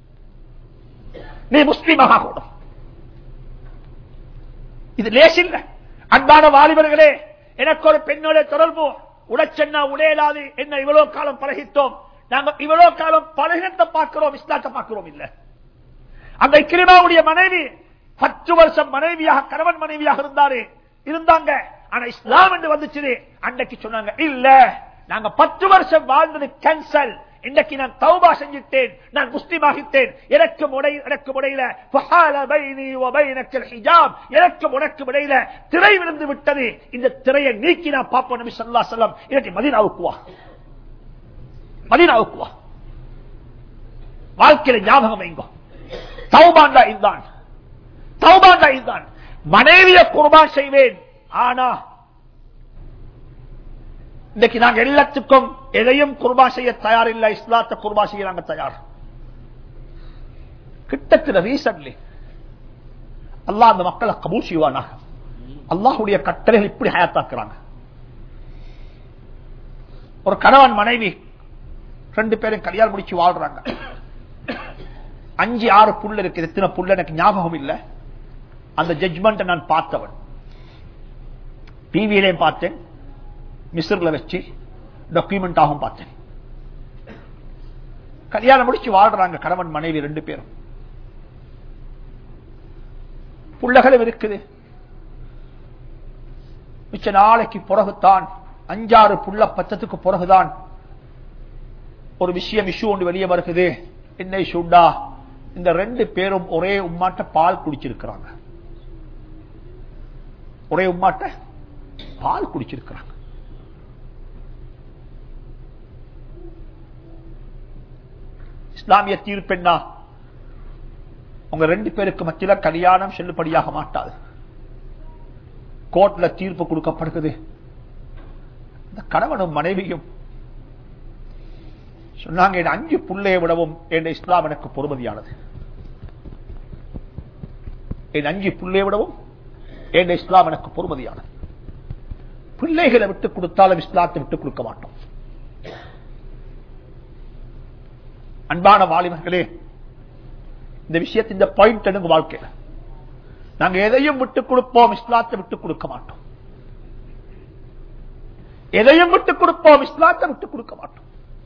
நீ முஸ்லீமாக ஆகணும் இது லேசில்ல அன்பான வாலிபர்களே எனக்கு ஒரு பெண்ணோட தொடர்பு உடச்சென்னா உடையலாது என்ன இவ்வளவு காலம் பழகித்தோம் நாங்க இவ்வளவு காலம் பழகினத்தை பார்க்கிறோம் இஸ்லாத்தை பார்க்கிறோம் இல்ல அந்த கிருமாவுடைய மனைவி பத்து வருஷம் மனைவியாக கணவன் மனைவியாக இருந்தாரு இருந்தாங்க ஆனா இஸ்லாம் என்று வந்துச்சு அன்னைக்கு சொன்னாங்க இல்ல நாங்க பத்து வருஷம் வாழ்ந்தது கேன்சல் இன்றைக்கு நான் தௌபா செஞ்சிட்டேன் நான் முஸ்லீம் ஆகிட்டேன் எனக்கு முடை எனக்கு முடையில எனக்கு உனக்கு முடையில திரை விழுந்து விட்டது இந்த திரையை நீக்கி நான் பார்ப்போம் நபி சொல்லா செல்லம் இன்றைக்கு மதினாவுக்கு வா மதினாவுக்கு வா வாழ்க்கையில ஞாபகம் வைங்கோ தௌபாண்டா இதுதான் தௌபாண்டா இதுதான் மனைவிய குர்பான் செய்வேன் ஆனா இன்னைக்கு நாங்க எல்லாத்துக்கும் எதையும் குர்பா செய்ய தயார் இல்ல இஸ்லாத்தை குர்பா செய்ய நாங்க தயார் கிட்டத்தில் ரீசன்ட்லி அல்லாஹ் அந்த மக்களை கபூல் செய்வானாக அல்லாஹுடைய கட்டளைகள் இப்படி ஹயாத்தாக்குறாங்க ஒரு கணவன் மனைவி ரெண்டு பேரும் கல்யாணம் முடிச்சு வாழ்றாங்க அஞ்சு ஆறு புள்ள இருக்கு எத்தனை புள்ள எனக்கு ஞாபகம் இல்ல அந்த ஜட்ஜ்மெண்ட் நான் பார்த்தவன் டிவியிலையும் பார்த்தேன் மிஸ்ரில் வச்சு டாக்குமெண்ட் ஆகும் பார்த்தேன் கல்யாணம் முடிச்சு வாழ்றாங்க கணவன் மனைவி ரெண்டு பேரும் புள்ளகளும் இருக்குது மிச்ச நாளைக்கு பிறகுதான் அஞ்சாறு புள்ள பத்தத்துக்கு பிறகுதான் ஒரு விஷயம் இஷ்யூ ஒன்று வெளியே வருகிறது என்ன இஷ்யூண்டா இந்த ரெண்டு பேரும் ஒரே உம்மாட்ட பால் குடிச்சிருக்கிறாங்க ஒரே உம்மாட்ட பால் குடிச்சிருக்கிறாங்க இஸ்லாமிய தீர்ப்பெண்ணா உங்க ரெண்டு பேருக்கு மத்தியில கல்யாணம் செல்லுபடியாக மாட்டாது கோர்ட்ல தீர்ப்பு கொடுக்கப்படுகிறது இந்த கணவனும் மனைவியும் சொன்னாங்க என் அஞ்சு புள்ளையை விடவும் என் இஸ்லாம் எனக்கு பொறுமதியானது என் அஞ்சு புள்ளையை விடவும் என் இஸ்லாம் எனக்கு பொறுமதியானது பிள்ளைகளை விட்டுக் கொடுத்தாலும் இஸ்லாத்தை விட்டுக் கொடுக்க மாட்டோம் அன்பான வாலிபர்களே இந்த விஷயத்தை இந்த பாயிண்ட் எனக்கு வாழ்க்கையில நாங்க எதையும் விட்டுக் கொடுப்போம் இஸ்லாத்தை விட்டுக் கொடுக்க மாட்டோம் எதையும் விட்டுக் கொடுப்போம் இஸ்லாத்தை விட்டுக் கொடுக்க மாட்டோம்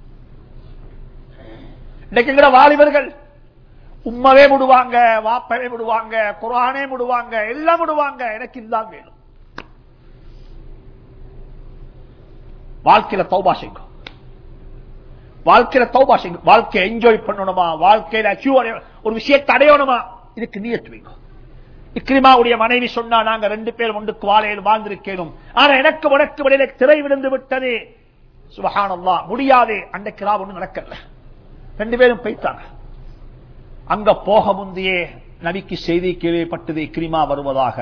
இன்னைக்கு எங்கட வாலிபர்கள் உம்மவே விடுவாங்க வாப்பவே விடுவாங்க குரானே விடுவாங்க எல்லாம் விடுவாங்க எனக்கு இதுதான் வேணும் வாழ்க்கையில தௌபா செய்யும் வாழ்க்கையில தௌபா செய்யும் வாழ்க்கையை என்ஜாய் பண்ணணுமா வாழ்க்கையில achieve அடைய- ஒரு விஷயத்தை அடையணுமா இதுக்கு நீயத்து வைக்கும் இக்ரிமாவுடைய மனைவி சொன்னா நாங்க ரெண்டு பேரும் ஒன்றுக்கு வாழையில் வாழ்ந்திருக்கேனும் ஆனா எனக்கு உனக்கு இடையில திரை விழுந்து விட்டது சுபஹானல்லா முடியாது அன்றைக்கு நான் ஒண்ணு நடக்கல ரெண்டு பேரும் போய்த்தாங்க அங்க போக முந்தையே நபிக்கு செய்தி கேள்விப்பட்டது இக்ரிமா வருவதாக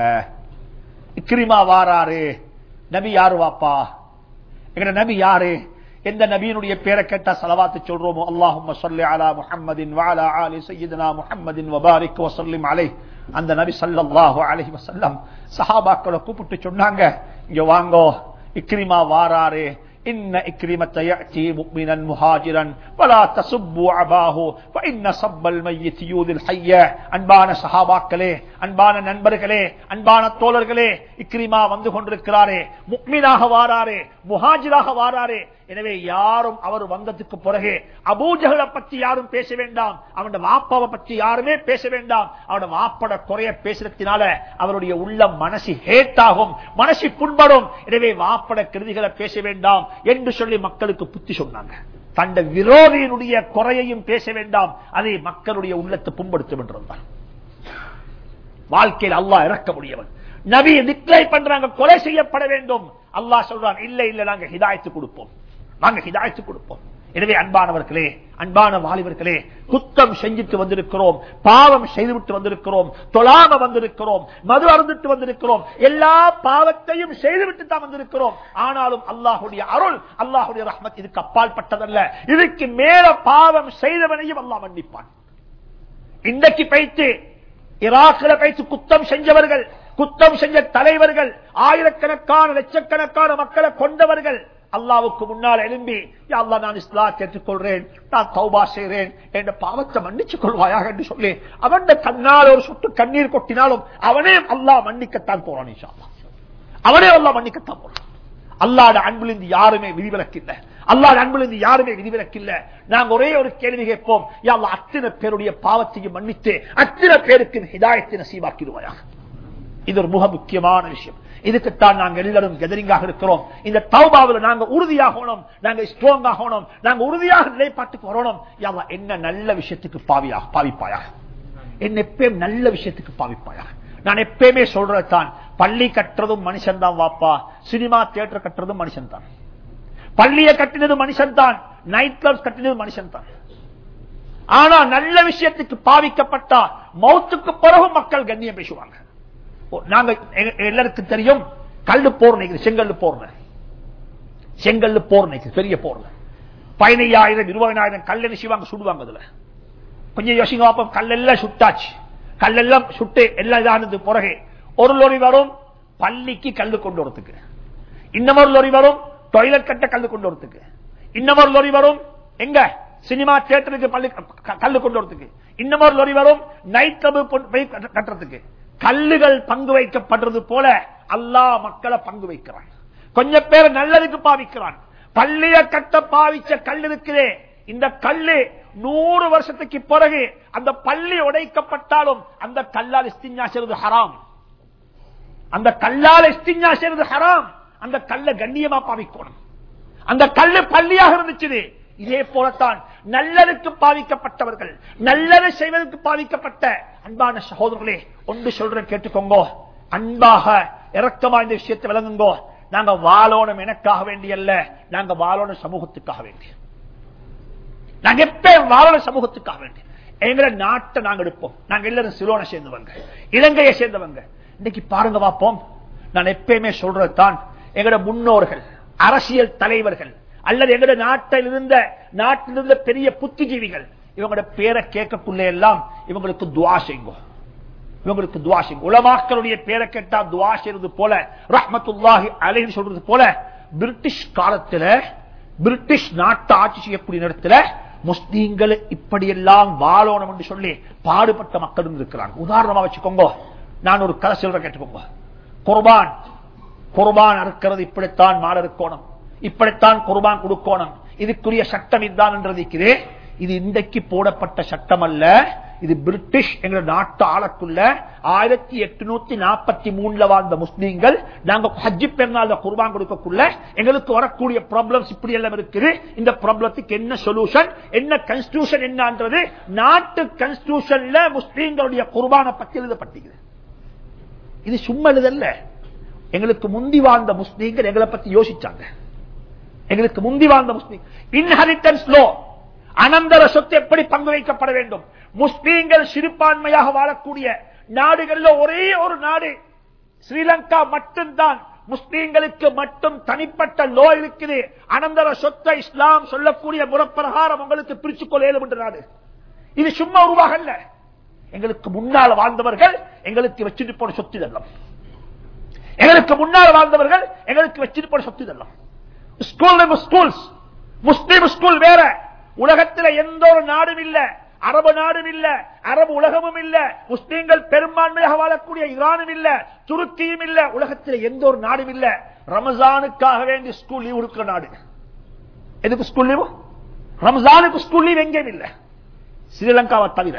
இக்ரிமா வாராரு நபி யாரு வாப்பா எங்க நபி யாரு எந்த நபியினுடைய பேரை கேட்டா சலவாத்து சொல்றோமோ அல்லாஹும்ம ஸல்லி அலா முஹம்மதின் வஅலா ஆலி சய்யிதனா முஹம்மதின் வபாரிக் வஸல்லிம் அலைஹி அந்த நபி ஸல்லல்லாஹு அலைஹி வஸல்லம் சஹாபாக்களை கூப்பிட்டு சொன்னாங்க இங்க வாங்கோ இக்ரிமா வாராரு إن إكرمة يأتي مؤمنا مهاجرا ولا تسبوا عباه فإن صب الميت يؤذي الحي அன்பான சஹாபாக்களே அன்பான நண்பர்களே அன்பான தோழர்களே இக்ரிமா வந்து கொண்டிருக்கிறாரே முக்மினாக வாராரே முஹாஜிராக வாராரே எனவே யாரும் அவர் வந்ததுக்கு பிறகு அபூஜகளை பற்றி யாரும் பேச வேண்டாம் அவனோட வாப்பாவை பற்றி யாருமே பேச வேண்டாம் அவனோட வாப்பட குறைய பேசுறதுனால அவருடைய உள்ள மனசு ஹேட்டாகும் மனசு புண்படும் எனவே வாப்பட கிருதிகளை பேச வேண்டாம் என்று சொல்லி மக்களுக்கு புத்தி சொன்னாங்க தண்ட விரோதியினுடைய குறையையும் பேச வேண்டாம் அதை மக்களுடைய உள்ளத்தை புண்படுத்தும் என்றிருந்தான் வாழ்க்கையில் அல்லாஹ் இறக்க முடியவன் நபி டிக்ளை பண்றாங்க கொலை செய்யப்பட வேண்டும் அல்லாஹ் சொல்றான் இல்ல இல்ல நாங்க ஹிதாயத்து கொடுப்போம் நாங்க ஹிதாயத்து கொடுப்போம் எனவே அன்பானவர்களே அன்பான வாலிபர்களே குத்தம் செஞ்சுட்டு வந்திருக்கிறோம் பாவம் செய்துவிட்டு வந்திருக்கிறோம் தொழாம வந்திருக்கிறோம் மது அருந்துட்டு வந்திருக்கிறோம் எல்லா பாவத்தையும் செய்துவிட்டு தான் வந்திருக்கிறோம் ஆனாலும் அல்லாஹுடைய அருள் அல்லாஹுடைய ரஹ்மத் இதுக்கு அப்பால் பட்டதல்ல இதுக்கு மேல பாவம் செய்தவனையும் அல்லாஹ் மன்னிப்பான் இன்றைக்கு பைத்து ஈராக்கில பைத்து குத்தம் செஞ்சவர்கள் குத்தம் செஞ்ச தலைவர்கள் ஆயிரக்கணக்கான லட்சக்கணக்கான மக்களை கொண்டவர்கள் அல்லாவுக்கு முன்னால் எழும்பி "யா அல்லாஹ் நான் இஸ்லாத்தை ஏற்றுக்கொள்றேன் நான் தௌபா செய்றேன் என்ற பாவத்தை மன்னிச்சுக் கொள்வாயாக என்று சொல்லி அவன் கண்ணால் ஒரு சொட்டு கண்ணீர் கொட்டினாலும் அவனே அல்லாஹ் மன்னிக்கத்தான் போறான் இன்ஷா அல்லாஹ். அவனே அல்லாஹ் மன்னிக்கத்தான் போறான் அல்லாட அன்பிலிருந்து யாருமே விதிவிலக்கில்லை அல்லாட அன்பிலிருந்து யாருமே விதிவிலக்கில்லை நாங்க ஒரே ஒரு கேள்வி கேட்போம் யா அல்லாஹ் அத்தனை பேருடைய பாவத்தையும் மன்னித்து அத்தனை பேருக்கு ஹிதாயத்தை நசீபாக்கிடுவாயாக இது ஒரு மிக முக்கியமான விஷயம் இதுக்குத்தான் நாங்கள் எல்லாரும் கெதரிங்காக இருக்கிறோம் இந்த தௌபாவில் நாங்க உறுதியாகணும் நாங்க ஸ்ட்ராங் ஆகணும் நாங்க உறுதியாக நிலைப்பாட்டுக்கு வரணும் யா அல்லாஹ் என்ன நல்ல விஷயத்துக்கு பாவியாக பாவிப்பாயாக என்ன எப்பயும் நல்ல விஷயத்துக்கு பாவிப்பாயாக நான் எப்பயுமே சொல்றதான் பள்ளி கட்டுறதும் மனுஷன் தான் வாப்பா சினிமா தியேட்டர் கட்டுறதும் மனுஷன் தான் பள்ளியை கட்டினது மனுஷன் தான் நைட் கிளப்ஸ் கட்டினது மனுஷன் தான் ஆனா நல்ல விஷயத்துக்கு பாவிக்கப்பட்டா மௌத்துக்கு பிறகு மக்கள் கண்ணியம் பேசுவாங்க ஓ, நாங்க எ- எல்லாருக்கும் தெரியும் கல்லு போர் நினைக்குது செங்கல்லு போர் செங்கல்லு போர் நினைக்குது பெரிய போர்ல பதினையாயிரம் இருபதாயிரம் கல் என்ன செய்வாங்க சுடுவாங்க அதுல கொஞ்சம் யோசிங்க பார்ப்போம் கல்லெல்லாம் சுட்டாச்சு கல்லெல்லாம் சுட்டு எல்லாம் இதானது பிறகு ஒரு லோரி வரும் பள்ளிக்கு கல்லு கொண்டு வரத்துக்கு இன்னமொரு லோரி வரும் டாய்லெட் கட்ட கல்லு கொண்டு வரத்துக்கு இன்னமொரு லோரி வரும் எங்க சினிமா தியேட்டருக்கு பள்ளி க- கல்லு கொண்டு வரத்துக்கு இன்னமொரு லோரி வரும் நைட் கிளப் போய் கட்ட- கட்டுறதுக்கு கல்லுகள் பங்கு வைக்கப்படுறது போல அல்லாஹ் மக்களை பங்கு வைக்கிறான் கொஞ்சம் பேர் நல்லதுக்கு பாவிக்கிறான் பள்ளிய கட்ட பாவிச்ச கல் இருக்குதே இந்த கல்லு நூறு வருஷத்துக்கு பிறகு அந்த பள்ளி உடைக்கப்பட்டாலும் அந்த கல்லால் இஸ்திஞ்சா செய்வது ஹராம் அந்த கல்லால் இஸ்திஞ்சா செய்வது ஹராம் அந்த கல்ல கண்ணியமா பாவிக்கணும் அந்த கல்லு பள்ளியாக இருந்துச்சு இதே போலத்தான் நல்லதுக்கு பாவிக்கப்பட்டவர்கள் நல்லது செய்வதற்கு பாவிக்கப்பட்ட அன்பான சகோதரர்களே ஒன்று சொல்றேன் கேட்டுக்கோங்க அன்பாக இரக்கமா இந்த விஷயத்தை விளங்குங்கோ நாங்க வாழோணும் எனக்காக வேண்டியல்ல நாங்க வாழோணும் சமூகத்துக்காக வேண்டி நாங்க எப்ப வாழோணும் சமூகத்துக்காக வேண்டி எங்களை நாட்டை நாங்க எடுப்போம் நாங்க எல்லாரும் சிலோனை சேர்ந்தவங்க இலங்கையை சேர்ந்தவங்க இன்னைக்கு பாருங்க பார்ப்போம் நான் எப்பயுமே சொல்றதுதான் எங்களோட முன்னோர்கள் அரசியல் தலைவர்கள் அல்லது எங்களோட நாட்டில் இருந்த நாட்டில் இருந்த பெரிய புத்திஜீவிகள் இவங்களோட பேரை கேட்கக்குள்ள எல்லாம் இவங்களுக்கு துவா செய்யுங்க இவங்களுக்கு துவா செய்யுங்க உலமாக்களுடைய பேரை கேட்டா துவா செய்யறது போல ரஹ்மத்துல்லாஹி அலைன்னு சொல்றது போல பிரிட்டிஷ் காலத்துல பிரிட்டிஷ் நாட்டை ஆட்சி செய்யக்கூடிய நேரத்துல முஸ்லீம்கள் இப்படியெல்லாம் வாழணும் என்று சொல்லி பாடுபட்ட மக்களும் இருக்கிறாங்க உதாரணமா வச்சுக்கோங்க நான் ஒரு கதை சொல்ற கேட்டுக்கோங்க குர்பான் குர்பான் அறுக்கிறது இப்படித்தான் மாட இருக்கணும் இப்படித்தான் குர்பான் கொடுக்கணும் இதுக்குரிய சட்டம் இதுதான் என்றது இது இன்றைக்கு போடப்பட்ட சட்டம் அல்ல இது பிரிட்டிஷ் எங்க நாட்டு ஆளக்குள்ள ஆயிரத்தி எட்டுநூத்தி நாற்பத்தி மூணுல வாழ்ந்த முஸ்லீம்கள் நாங்க ஹஜ்ஜி பெருநாள் குர்பான் கொடுக்கக்குள்ள எங்களுக்கு வரக்கூடிய ப்ராப்ளம்ஸ் இப்படி எல்லாம் இருக்குது இந்த ப்ராப்ளத்துக்கு என்ன சொல்யூஷன் என்ன கன்ஸ்டியூஷன் என்னன்றது நாட்டு கன்ஸ்டியூஷன்ல முஸ்லீம்களுடைய குர்பானை பத்தி எழுதப்பட்டிருக்குது இது சும்மா எழுதல்ல எங்களுக்கு முந்தி வாழ்ந்த முஸ்லீம்கள் எங்களை பத்தி யோசிச்சாங்க எங்களுக்கு முந்தி வாழ்ந்த முஸ்லீம் இன்ஹெரிட்டன்ஸ் லோ அனந்தர சொத்து எப்படி பங்கு வைக்கப்பட வேண்டும் முஸ்லீம்கள் சிறுபான்மையாக வாழக்கூடிய நாடுகளில் ஒரே ஒரு நாடு ஸ்ரீலங்கா மட்டும்தான் முஸ்லீம்களுக்கு மட்டும் தனிப்பட்ட லோ இருக்குது அனந்தர சொத்தை இஸ்லாம் சொல்லக்கூடிய முறப்பிரகாரம் உங்களுக்கு பிரிச்சுக் கொள்ள இயலும் என்ற நாடு இது சும்மா உருவாகல்ல எங்களுக்கு முன்னால் வாழ்ந்தவர்கள் எங்களுக்கு வச்சுட்டு போன சொத்து இதெல்லாம் எங்களுக்கு முன்னால் வாழ்ந்தவர்கள் எங்களுக்கு வச்சுட்டு போன சொத்து இதெல்லாம் ஸ்கூல் ஸ்கூல்ஸ் முஸ்லீம் ஸ்கூல் வேற உலகத்தில் எந்த ஒரு நாடும் இல்ல அரபு நாடும் இல்ல அரபு உலகமும் இல்ல முஸ்லீம்கள் பெரும்பான்மையாக வாழக்கூடிய ஈரானும் இல்ல துருக்கியும் இல்ல உலகத்தில் எந்த ஒரு நாடும் இல்ல ரமஜானுக்காக வேண்டி ஸ்கூல் லீவ் கொடுக்கிற நாடு எதுக்கு ஸ்கூல் லீவ் ரமஜானுக்கு ஸ்கூல் லீவ் எங்கேயும் இல்ல ஸ்ரீலங்காவை தவிர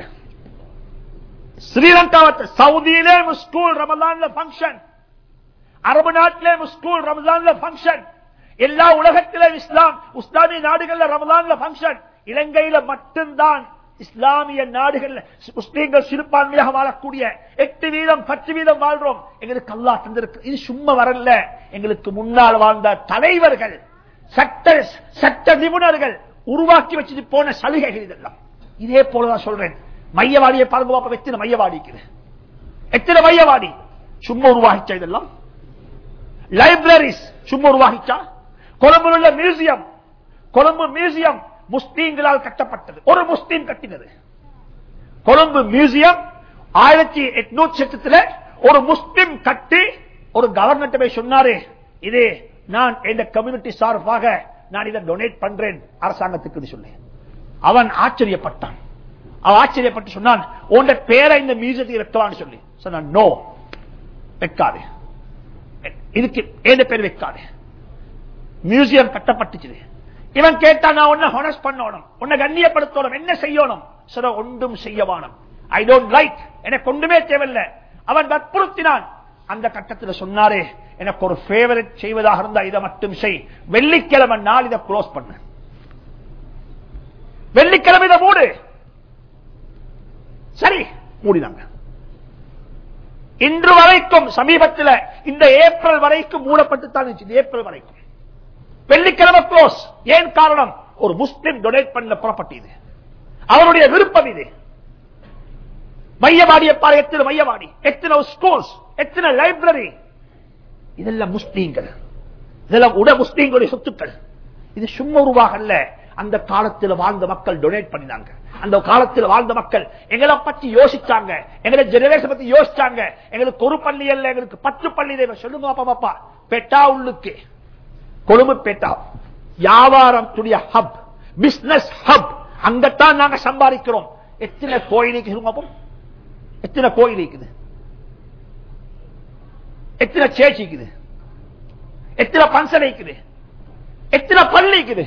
ஸ்ரீலங்காவை சவுதியிலே ஸ்கூல் ரமலான்ல பங்கன் அரபு நாட்டிலே ஸ்கூல் ரமலான்ல பங்கன் எல்லா உலகத்திலும் இஸ்லாம் இஸ்லாமிய நாடுகள்ல ரமலான்ல பங்கன் இலங்கையில மட்டும்தான் இஸ்லாமிய நாடுகள் முஸ்லீம்கள் சிறுபான்மையாக வாழக்கூடிய எட்டு வீதம் பத்து வீதம் வாழ்றோம் எங்களுக்கு அல்லா தந்திருக்கு இது சும்மா வரல எங்களுக்கு முன்னால் வாழ்ந்த தலைவர்கள் சட்ட சட்ட நிபுணர்கள் உருவாக்கி வச்சுட்டு போன சலுகைகள் இதெல்லாம் இதே போலதான் சொல்றேன் மையவாடியை பாருங்க பாப்பா எத்தனை மையவாடிக்குது எத்தனை மையவாடி சும்மா உருவாகிச்சா இதெல்லாம் லைப்ரரிஸ் சும்மா உருவாகிச்சா கொழும்புல உள்ள மியூசியம் கொழும்பு மியூசியம் முஸ்லீம்களால் கட்டப்பட்டது ஒரு முஸ்லீம் கட்டினது கொழும்பு மியூசியம் ஆயிரத்தி எட்நூத்தி எட்டுல ஒரு முஸ்லீம் கட்டி ஒரு கவர்மெண்ட் போய் சொன்னாரு இது நான் எந்த கம்யூனிட்டி சார்பாக நான் இதை டொனேட் பண்றேன் அரசாங்கத்துக்கு சொல்லி அவன் ஆச்சரியப்பட்டான் அவன் ஆச்சரியப்பட்டு சொன்னான் உன் பேரை இந்த மியூசியத்துக்கு வைக்கலான்னு சொல்லி சொன்னான் நோ வைக்காது இதுக்கு ஏந்த பேர் வைக்காது மியூசியம் கட்டப்பட்டுச்சு இவன் கேட்டா நான் உன்ன ஹொனஸ் பண்ணணும் உன்னை கண்ணியப்படுத்தணும் என்ன செய்யணும் சில ஒன்றும் செய்யவானம் ஐ டோன்ட் லைக் எனக்கு ஒன்றுமே தேவையில்லை அவன் வற்புறுத்தினான் அந்த கட்டத்தில் சொன்னாரே எனக்கு ஒரு ஃபேவரட் செய்வதாக இருந்தா இதை மட்டும் செய் வெள்ளிக்கிழமை நாள் இதை க்ளோஸ் பண்ணு வெள்ளிக்கிழமை இதை மூடு சரி மூடினாங்க இன்று வரைக்கும் சமீபத்தில் இந்த ஏப்ரல் வரைக்கும் மூடப்பட்டுத்தான் இருந்துச்சு ஏப்ரல் வரைக்கும் வெள்ளிக்கிழமை க்ளோஸ் ஏன் காரணம் ஒரு முஸ்லிம் டொனேட் பண்ண ப்ராப்பர்ட்டி இது அவருடைய விருப்பம் இது மையவாடியை பாரு எத்தனை மையவாடி எத்தனை ஸ்கூல்ஸ் எத்தனை லைப்ரரி இதெல்லாம் முஸ்லீம்கள் இதெல்லாம் உட முஸ்லீம்களுடைய சொத்துக்கள் இது சும்மா உருவாகல அந்த காலத்தில் வாழ்ந்த மக்கள் டொனேட் பண்ணினாங்க அந்த காலத்தில் வாழ்ந்த மக்கள் எங்களை பத்தி யோசிச்சாங்க எங்களை ஜெனரேஷன் பத்தி யோசிச்சாங்க எங்களுக்கு ஒரு பள்ளி அல்ல எங்களுக்கு பத்து பள்ளி தேவை சொல்லுங்க பாப்பா பாப்பா பெட்டா உள்ளுக்கு கொழும்பு பேட்டா வியாபாரத்துடைய ஹப் பிசினஸ் ஹப் அங்கத்தான் நாங்க சம்பாதிக்கிறோம் எத்தனை கோயிலுக்கு சொல்லுங்க எத்தனை கோயில் இருக்குது எத்தனை சேர்ச் இருக்குது எத்தனை பன்சனை இருக்குது எத்தனை பள்ளி இருக்குது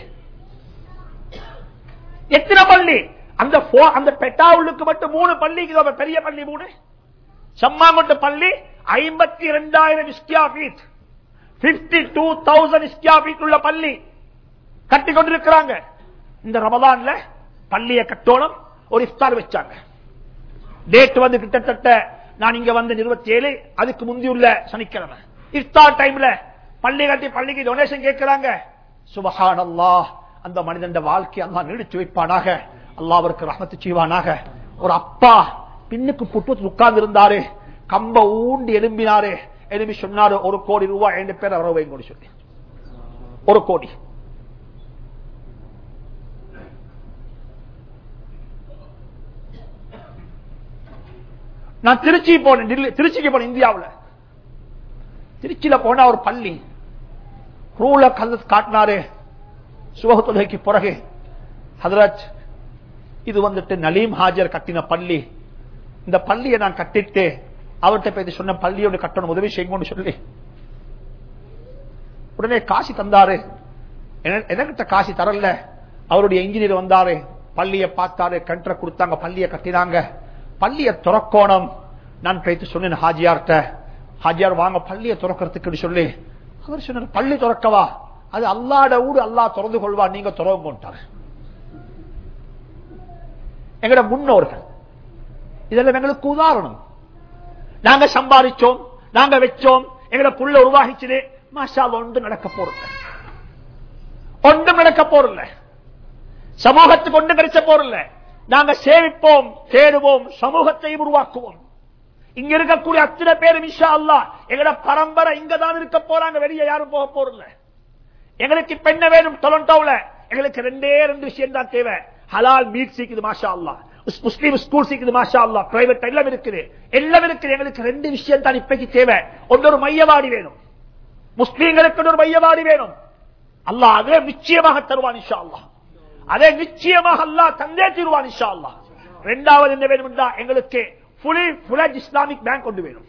எத்தனை பள்ளி அந்த அந்த பெட்டாவுளுக்கு மட்டும் மூணு பள்ளி பெரிய பள்ளி மூணு சம்மாங்கொட்டு பள்ளி ஐம்பத்தி இரண்டாயிரம் square feet fifty two thousand square feet உள்ள பள்ளி கட்டி கொண்டிருக்கிறாங்க இந்த ரமதான்ல பள்ளியை கட்டோணும் ஒரு இஃப்தார் வச்சாங்க டேட் வந்து கிட்டத்தட்ட நான் இங்க வந்து இருபத்தி ஏழு அதுக்கு முந்தியுள்ள சனிக்கிழமை இஃப்தார் டைம்ல பள்ளி கட்டி பள்ளிக்கு டொனேஷன் கேட்கிறாங்க சுபஹான் அல்லாஹ் அந்த மனிதன் வாழ்க்கை அல்லா நீடிச்சு வைப்பானாக அல்லா அவருக்கு ரஹமத்து செய்வானாக ஒரு அப்பா பின்னுக்கு புட்டு உட்கார்ந்து இருந்தாரு கம்ப ஊண்டி எலும்பினாரு எலும்பி சொன்னாரு ஒரு கோடி ரூபாய் ரெண்டு பேர் வர வைங்க சொல்லி ஒரு கோடி நான் திருச்சி போனேன் திருச்சிக்கு போனேன் இந்தியாவில் திருச்சியில போன ஒரு பள்ளி ரூல கல்ல காட்டினாரு சுபகத்தொகைக்கு பிறகு ஹதரத் இது வந்துட்டு நலீம் ஹாஜர் கட்டின பள்ளி இந்த பள்ளியை நான் கட்டிட்டு அவர்கிட்ட போய் சொன்ன பள்ளியோட கட்டணம் உதவி செய்யுங்கன்னு சொல்லி உடனே காசி தந்தாரு என- எனக்கிட்ட காசி தரல அவருடைய இன்ஜினியர் வந்தாரு பள்ளியை பார்த்தாரு கண்ட்ர கொடுத்தாங்க பள்ளியை கட்டினாங்க பள்ளியை துறக்கோணம் நான் போயிட்டு சொன்னேன் ஹாஜியார்ட்ட ஹாஜியார் வாங்க பள்ளியை துறக்கிறதுக்கு சொல்லி அவர் சொன்னார் பள்ளி துறக்கவா அது அல்லாட ஊடு அல்லாஹ் திறந்து கொள்வா நீங்க துறவுங்கோன்ட்டார் எங்கட முன்னோர்கள் இதெல்லாம் எங்களுக்கு உதாரணம் நாங்க சம்பாதிச்சோம் நாங்க வச்சோம் எங்கட புள்ள உருவாகிச்சது மாஷா ஒன்று நடக்க போறல ஒன்றும் நடக்க போறல சமூகத்துக்கு ஒன்று கிடைச்ச போறல நாங்க சேவிப்போம் தேடுவோம் சமூகத்தையும் உருவாக்குவோம் இங்க இருக்கக்கூடிய அத்தனை பேரும் இன்ஷா அல்லாஹ் எங்கட பரம்பரை இங்கதான் இருக்க போறாங்க வெளியே யாரும் போக போறல எங்களுக்கு இப்ப என்ன வேணும் டொரண்டோவுல எங்களுக்கு ரெண்டே ரெண்டு விஷயம் தான் தேவை ஹலால் மீட் சீக்குது மாஷா அல்லா முஸ்லீம் ஸ்கூல் சீக்குது மாஷா அல்லா பிரைவேட் எல்லாம் இருக்குது எல்லாம் இருக்குது எங்களுக்கு ரெண்டு விஷயம் தான் இப்பைக்கு தேவை ஒன்று ஒரு மையவாடி வேணும் முஸ்லீம்களுக்கு ஒரு மையவாடி வேணும் அல்லாஹ் அதே நிச்சயமாக தருவான் இன்ஷா அல்லாஹ் அதே நிச்சயமாக அல்லாஹ் தந்தே தருவான் இன்ஷா அல்லாஹ் ரெண்டாவது என்ன வேணும் என்றா எங்களுக்கு ஃபுல்லி ஃபுல்லஜ் இஸ்லாமிக் பேங்க் கொண்டு வேணும்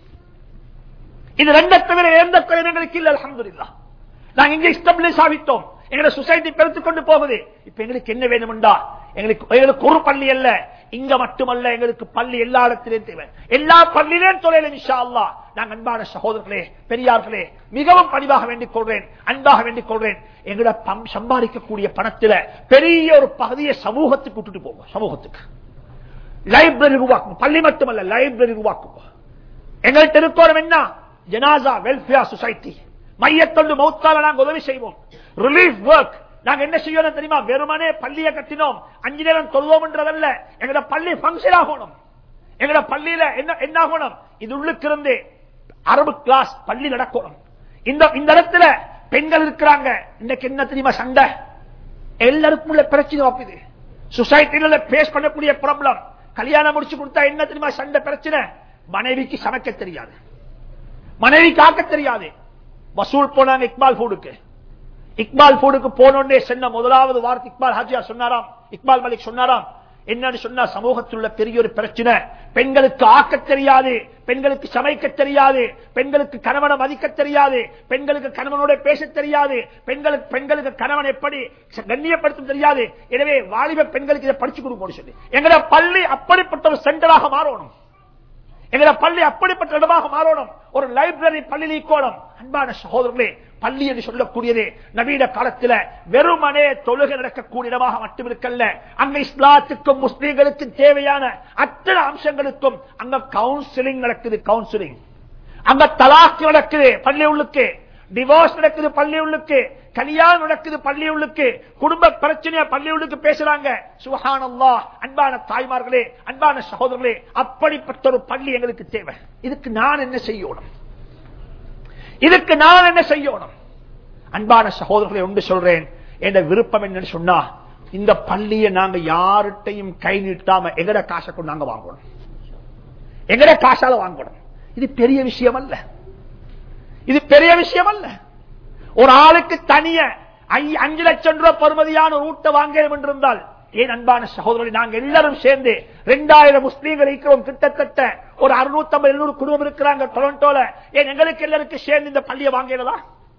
இது ரெண்டை தவிர எந்த குறையும் எங்களுக்கு இல்ல அல்ஹம்துலில்லாஹ் நாங்க இங்க எஸ்டாப்ளிஷ் ஆகிட்டோம் எங்களை சொசைட்டி பெருத்துக் கொண்டு போகுது இப்ப எங்களுக்கு என்ன வேணும்டா எங்களுக்கு எங்களுக்கு ஒரு பள்ளி அல்ல இங்க மட்டுமல்ல எங்களுக்கு பள்ளி எல்லா இடத்திலும் தேவை எல்லா பள்ளியிலும் தொழில இன்ஷா அல்லாஹ் நாங்க அன்பான சகோதரர்களே பெரியார்களே மிகவும் பணிவாக வேண்டிக் கொள்றேன் அன்பாக வேண்டிக் கொள்றேன் எங்களோட பம்- சம்பாதிக்கக்கூடிய பணத்துல பெரிய ஒரு பகுதியை சமூகத்துக்கு விட்டுட்டு போவோம் சமூகத்துக்கு லைப்ரரி உருவாக்கும் பள்ளி மட்டுமல்ல லைப்ரரி உருவாக்கும் எங்கள்கிட்ட இருக்கோம் என்ன ஜனாசா வெல்ஃபேர் சொசைட்டி மையத்தொண்டு மௌத்தால நாங்க உதவி செய்வோம் ரிலீஃப் ஒர்க் நாங்க என்ன செய்யணும் தெரியுமா வெறுமனே பள்ளியை கட்டினோம் அஞ்சு நேரம் தொழுவோம்ன்றதல்ல எங்கட பள்ளி பங்கன் ஆகணும் எங்கட பள்ளியில என்ன என்ன ஆகணும் இது உள்ளுக்கு இருந்து அரபு கிளாஸ் பள்ளி நடக்கணும் இந்த இந்த இடத்துல பெண்கள் இருக்கிறாங்க இன்னைக்கு என்ன தெரியுமா சண்டை எல்லாருக்கும் உள்ள பிரச்சனை வாப்புது சொசைட்டில பேஸ் பண்ணக்கூடிய ப்ராப்ளம் கல்யாணம் முடிச்சு கொடுத்தா என்ன தெரியுமா சண்டை பிரச்சனை மனைவிக்கு சமைக்க தெரியாது மனைவி காக்க தெரியாது வசூல் போனாங்க இக்பால் ஃபுடுக்கு இக்பால் ஃபுடுக்கு போனோடனே சொன்ன முதலாவது வார்த்தை இக்பால் ஹாஜியா சொன்னாராம் இக்பால் மலிக் சொன்னாராம் என்னன்னு சொன்னா சமூகத்தில் உள்ள பெரிய ஒரு பிரச்சனை பெண்களுக்கு ஆக்க தெரியாது பெண்களுக்கு சமைக்க தெரியாது பெண்களுக்கு கணவனை மதிக்க தெரியாது பெண்களுக்கு கணவனோட பேச தெரியாது பெண்களுக்கு பெண்களுக்கு கணவன் எப்படி கண்ணியப்படுத்த தெரியாது எனவே வாலிப பெண்களுக்கு இதை படிச்சு கொடுக்கணும் சொல்லி எங்கட பள்ளி அப்படிப்பட்ட ஒரு சென்டராக மாறணும் எங்கட பள்ளி அப்படிப்பட்ட இடமாக மாறணும் ஒரு லைப்ரரி பள்ளி நீக்கோணும் அன்பான சகோதரர்களே பள்ளி என்று சொல்லக்கூடியது நவீன காலத்தில் வெறுமனே தொழுகை நடக்கக்கூடிய இடமாக மட்டும் இருக்கல்ல அங்க இஸ்லாத்துக்கும் முஸ்லீம்களுக்கும் தேவையான அத்தனை அம்சங்களுக்கும் அங்க கவுன்சிலிங் நடக்குது கவுன்சிலிங் அங்க தலாக்கு நடக்குது பள்ளி உள்ளுக்கு டிவோர்ஸ் நடக்குது பள்ளி உள்ளுக்கு கல்யாணம் நடக்குது பள்ளி உள்ளுக்கு குடும்ப பிரச்சனைய பள்ளி உள்ளுக்கு பேசுறாங்க சுஹானல்லா அன்பான தாய்மார்களே அன்பான சகோதரர்களே அப்படிப்பட்ட ஒரு பள்ளி எங்களுக்கு தேவை இதுக்கு நான் என்ன செய்யணும் இதுக்கு நான் என்ன செய்யணும் அன்பான சகோதரர்களை ஒன்று சொல்றேன் என்ற விருப்பம் என்னன்னு சொன்னா இந்த பள்ளியை நாங்க யார்கிட்டையும் கை நீட்டாம எங்கட காசை கொண்டு நாங்க வாங்கணும் எங்கட காசால வாங்கணும் இது பெரிய விஷயம் அல்ல இது பெரிய விஷயம் அல்ல ஒரு ஆளுக்கு தனிய ஐ- அஞ்சு லட்சம் ரூபாய் பெறுமதியான ஒரு ஊட்ட வாங்கணும் என்றிருந்தால் ஏன் அன்பான சகோதரர்கள் நாங்க எல்லாரும் சேர்ந்து ரெண்டாயிரம் முஸ்லீம்கள் இருக்கிறோம் கிட்டத்தட்ட ஒரு அறுநூத்தி ஐம்பது எழுநூறு குடும்பம் இருக்கிறாங்க டொரண்டோல ஏன் எங்களுக்கு எல்லாருக்கும் சேர்ந்து இந்த பள்ளியை வாங்கிறதா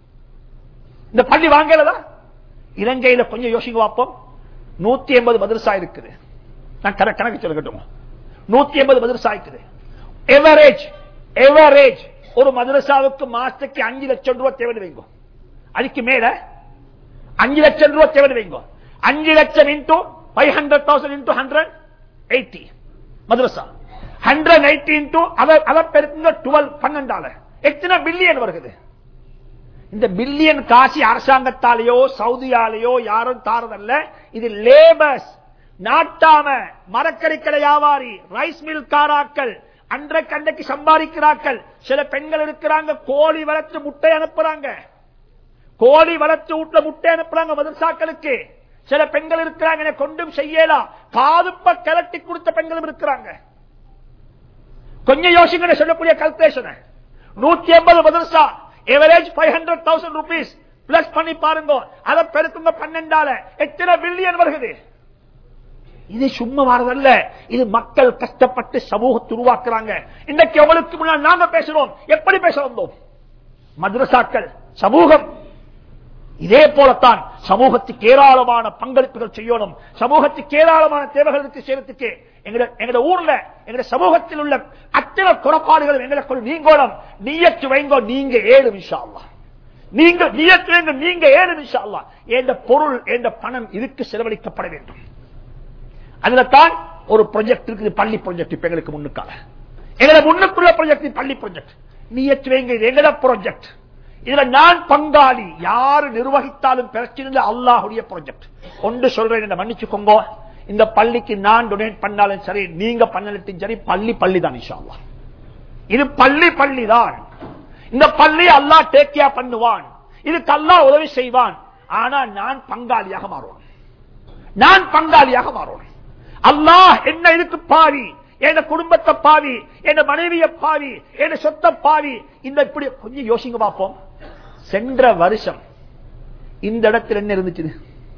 இந்த பள்ளி வாங்கிறதா இலங்கையில கொஞ்சம் யோசிக்க பார்ப்போம் நூத்தி எண்பது மதரசா இருக்குது நான் கணக்கு கணக்கு சொல்லட்டும் நூத்தி எண்பது மதரசா இருக்குது எவரேஜ் எவரேஜ் ஒரு மதரசாவுக்கு மாசத்துக்கு அஞ்சு லட்சம் ரூபாய் தேவை வைங்க அதுக்கு மேல அஞ்சு லட்சம் ரூபாய் தேவை வைங்க அஞ்சு லட்சம் into five hundred thousand into hundred eighty மதரசா ஹண்ட்ரட் எயிட்டி இன்டூ அதை அதை பெருக்குங்க டுவெல் பன்னெண்டால எத்தனை பில்லியன் வருகிறது இந்த பில்லியன் காசி அரசாங்கத்தாலேயோ சவுதியாலேயோ யாரும் தாரதல்ல இது லேபர்ஸ் நாட்டாம மரக்கறிக்கடை வியாபாரி ரைஸ் மில் காராக்கள் அன்றைக்கு அன்றைக்கு சம்பாதிக்கிறார்கள் சில பெண்கள் இருக்கிறாங்க கோழி வளர்த்து முட்டை அனுப்புறாங்க கோழி வளர்த்து வீட்டுல முட்டை அனுப்புறாங்க மதரசாக்களுக்கு சில பெண்கள் இருக்கிறாங்க எனக்கு கொண்டும் செய்யலாம் காதுப்ப கிளட்டி கொடுத்த பெண்களும் இருக்கிறாங்க கொஞ்சம் யோசிங்க சொல்லக்கூடிய கல்குலேஷன் நூத்தி எண்பது மதரசா average five hundred thousand rupees plus பண்ணி பாருங்க அதை பெருக்குங்க பன்னெண்டால எத்தனை பில்லியன் வருகிறது இது சும்மா வரதல்ல இது மக்கள் கஷ்டப்பட்டு சமூகத்தை உருவாக்குறாங்க இன்னைக்கு எவ்வளவுக்கு முன்னால் நாங்க பேசுறோம் எப்படி பேச வந்தோம் மദ്രസാக்கள் சமூகம் இதே போலத்தான் சமூகத்துக்கு ஏராளமான பங்களிப்புகள் செய்யணும் சமூகத்துக்கு ஏராளமான தேவைகளுக்கு செய்யறதுக்கு எங்கட எங்கட ஊர்ல எங்கட சமூகத்தில் உள்ள அத்தனை குறப்பாடுகளும் எங்களுக்குள் நீங்கோணும் நீயத்து வைங்கோ நீங்க ஏழு விஷா அல்லாஹ். நீங்க நீயத்து வைங்க நீங்க ஏழு விஷா அல்லாஹ். என்ற பொருள் என்ற பணம் இதுக்கு செலவழிக்கப்பட வேண்டும் அதுல தான் ஒரு ப்ராஜெக்ட் இருக்குது பள்ளி ப்ராஜெக்ட் இப்ப எங்களுக்கு முன்னுக்கால எங்களை முன்னுக்குள்ள ப்ராஜெக்ட் பள்ளி ப்ராஜெக்ட் நீயத்து வைங்க இது எங்கட ப்ராஜெக்ட் இதுல நான் பங்காளி யாரு நிர்வகித்தாலும் பிரச்சனை இல்லை அல்லாஹுடைய ப்ராஜெக்ட் ஒன்று சொல்றேன் என்ன மன்னிச்சுக்கோங்க இந்த பள்ளிக்கு நான் டொனேட் பண்ணாலும் சரி நீங்க பண்ணலட்டும் சரி பள்ளி பள்ளி தான் இன்ஷா அல்லாஹ். இது பள்ளி பள்ளி தான் இந்த பள்ளி அல்லாஹ் டேக்கியா பண்ணுவான் இதுக்கு அல்லாஹ் உதவி செய்வான் ஆனா நான் பங்காளியாக மாறுவான் நான் பங்காளியாக மாறுவேன் அல்லாஹ் என்ன இதுக்கு பாவி என் குடும்பத்தை பாவி என் மனைவிய பாவி என் சொத்த பாவி இந்த இப்படி கொஞ்சம் யோசிங்க பார்ப்போம் சென்ற வருஷம் இந்த இடத்துல என்ன இருந்துச்சு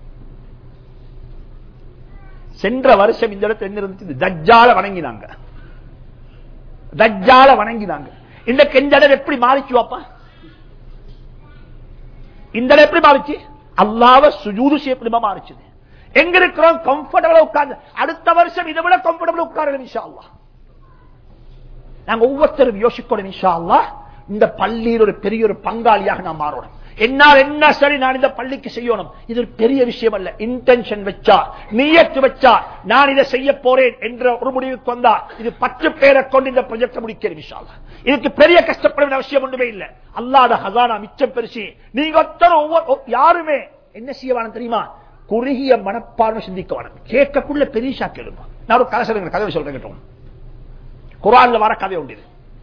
சென்ற வருஷம் இந்த இடத்துல என்ன இருந்துச்சு தஜ்ஜால வணங்கினாங்க தஜ்ஜால வணங்கினாங்க இந்த இந்த இடம் எப்படி மாறிச்சு வாப்பா இந்த இடம் எப்படி மாறிச்சு அல்லாவ சுஜூது செய்யப்படுமா மாறிச்சுது எங்க இருக்கிறோம் கம்ஃபர்டபுளா உட்கார்ந்து அடுத்த வருஷம் இதை விட கம்ஃபர்டபுளா உட்காரணும் இன்ஷா அல்லாஹ் நாங்க ஒவ்வொருத்தரும் யோசிக்கணும் இன்ஷா அல்லாஹ் இந்த பள்ளியில் ஒரு பெரிய ஒரு பங்காளியாக நான் மாறணும் என்னால் என்ன சரி நான் இந்த பள்ளிக்கு செய்யணும் இது ஒரு பெரிய விஷயம் அல்ல இன்டென்ஷன் வச்சா நீயத்து வச்சா நான் இதை செய்ய போறேன் என்ற ஒரு முடிவுக்கு வந்தா இது பத்து பேரை கொண்டு இந்த ப்ரொஜெக்ட் முடிக்கிறேன் இன்ஷா அல்லாஹ். இதுக்கு பெரிய கஷ்டப்பட வேண்டிய அவசியம் ஒன்றுமே இல்லை அல்லாத ஹசானா மிச்சம் பெருசி நீங்க ஒருத்தரும் ஒவ்வொரு யாருமே என்ன செய்ய வேணும் தெரியுமா குறுகிய மனப்பான்மை சிந்திக்க வேணும் கேட்கக்குள்ள பெரிய கேளுமா நான் ஒரு கதை சொல்றேன் கதை சொல்றேன் கேட்டோம் குரான்ல வர கதை உண்டு இது.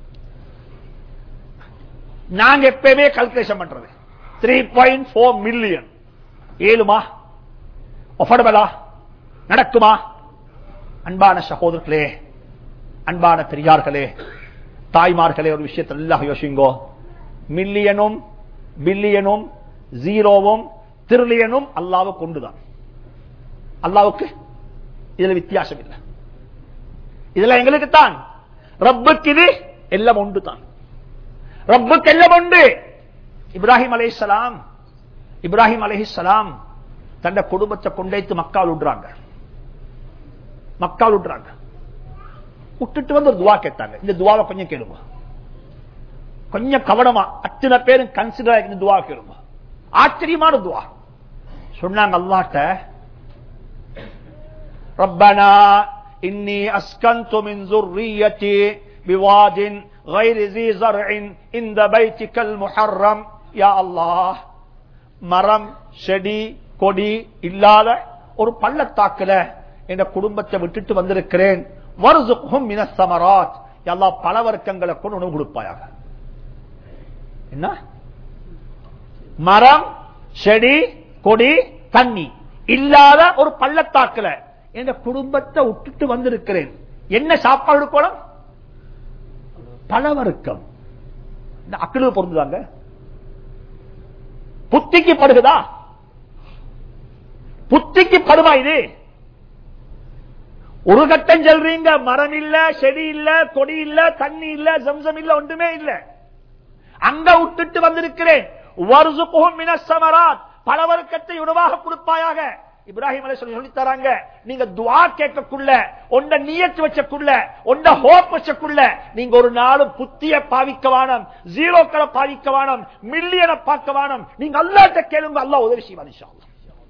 நாங்க எப்பயுமே கல்குலேஷன் பண்றது த்ரீ பாயிண்ட் போர் மில்லியன் ஏழுமா ஒஃபர்டபலா நடக்குமா அன்பான சகோதரர்களே அன்பான பெரியார்களே தாய்மார்களே ஒரு விஷயத்தில் எல்லாம் யோசிங்கோ மில்லியனும் பில்லியனும் ஜீரோவும் திருளியனும் அல்லாவை கொண்டுதான் அல்லாவுக்கு இதுல வித்தியாசம் இல்லை இதுல எங்களுக்கு தான் ரப்புக்கு இது எல்லாம் உண்டு தான் ரப்புக்கு எல்லாம் உண்டு இப்ராஹிம் அலைஹிஸ்ஸலாம் இப்ராஹிம் அலைஹிஸ்ஸலாம் தன்னை குடும்பத்தை கொண்டைத்து மக்கால் விடுறாங்க மக்கால் விடுறாங்க விட்டுட்டு வந்து ஒரு துவா கேட்டாங்க இந்த துவாவை கொஞ்சம் கேளுங்க கொஞ்சம் கவனமா அத்தனை பேரும் கன்சிடர் இந்த துவா கேளுங்க ஆச்சரியமான துவா சொன்னாங்க அல்லாட்ட ربنا إني أسكنت من ذريتي بواد غير ذي زرع عند بيتك المحرم يا الله மரம் செடி கொடி இல்லாத ஒரு பள்ளத்தாக்குல என் குடும்பத்தை விட்டுட்டு வந்திருக்கிறேன் வருசுக்கும் மினசமராத் எல்லா பல வர்க்கங்களை கொண்டு உணவு கொடுப்பாயாக என்ன மரம் செடி கொடி தண்ணி இல்லாத ஒரு பள்ளத்தாக்குல என் குடும்பத்தை விட்டுட்டு வந்திருக்கிறேன் என்ன சாப்பாடு கொடுக்கணும் பலவர்க்கம் இந்த அக்கிடு பொருந்துதாங்க புத்திக்கு படுகுதா புத்திக்கு படுமா இது ஒரு கட்டம் சொல்றீங்க மரம் இல்ல செடி இல்ல கொடி இல்ல தண்ணி இல்ல சம்சம் இல்ல ஒன்றுமே இல்ல அங்க விட்டுட்டு வந்திருக்கிறேன் வருசுக்கும் மினசமராத் பலவர்க்கத்தை உணவாக கொடுப்பாயாக இப்ராஹிம் அலை சொல்லி சொல்லி தராங்க நீங்க துவா கேட்கக்குள்ள ஒண்ட நீயத்து வச்சக்குள்ள ஒண்ட ஹோப் வச்சக்குள்ள நீங்க ஒரு நாளும் புத்திய பாவிக்க வேணும் ஜீரோக்களை பாவிக்க வேணும் மில்லியனை பார்க்க வேணும் நீங்க அல்லாட்ட கேளுங்க அல்லா உதவி செய்வான் இன்ஷா அல்லாஹ்.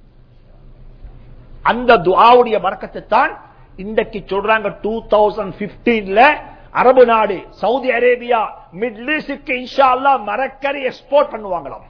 அந்த துவாவுடைய வரக்கத்தை தான் இன்றைக்கு சொல்றாங்க டூ தௌசண்ட் பிப்டீன்ல அரபு நாடு சவுதி அரேபியா மிடில் ஈஸ்டுக்கு இன்ஷா அல்லா மரக்கறி எக்ஸ்போர்ட் பண்ணுவாங்களாம்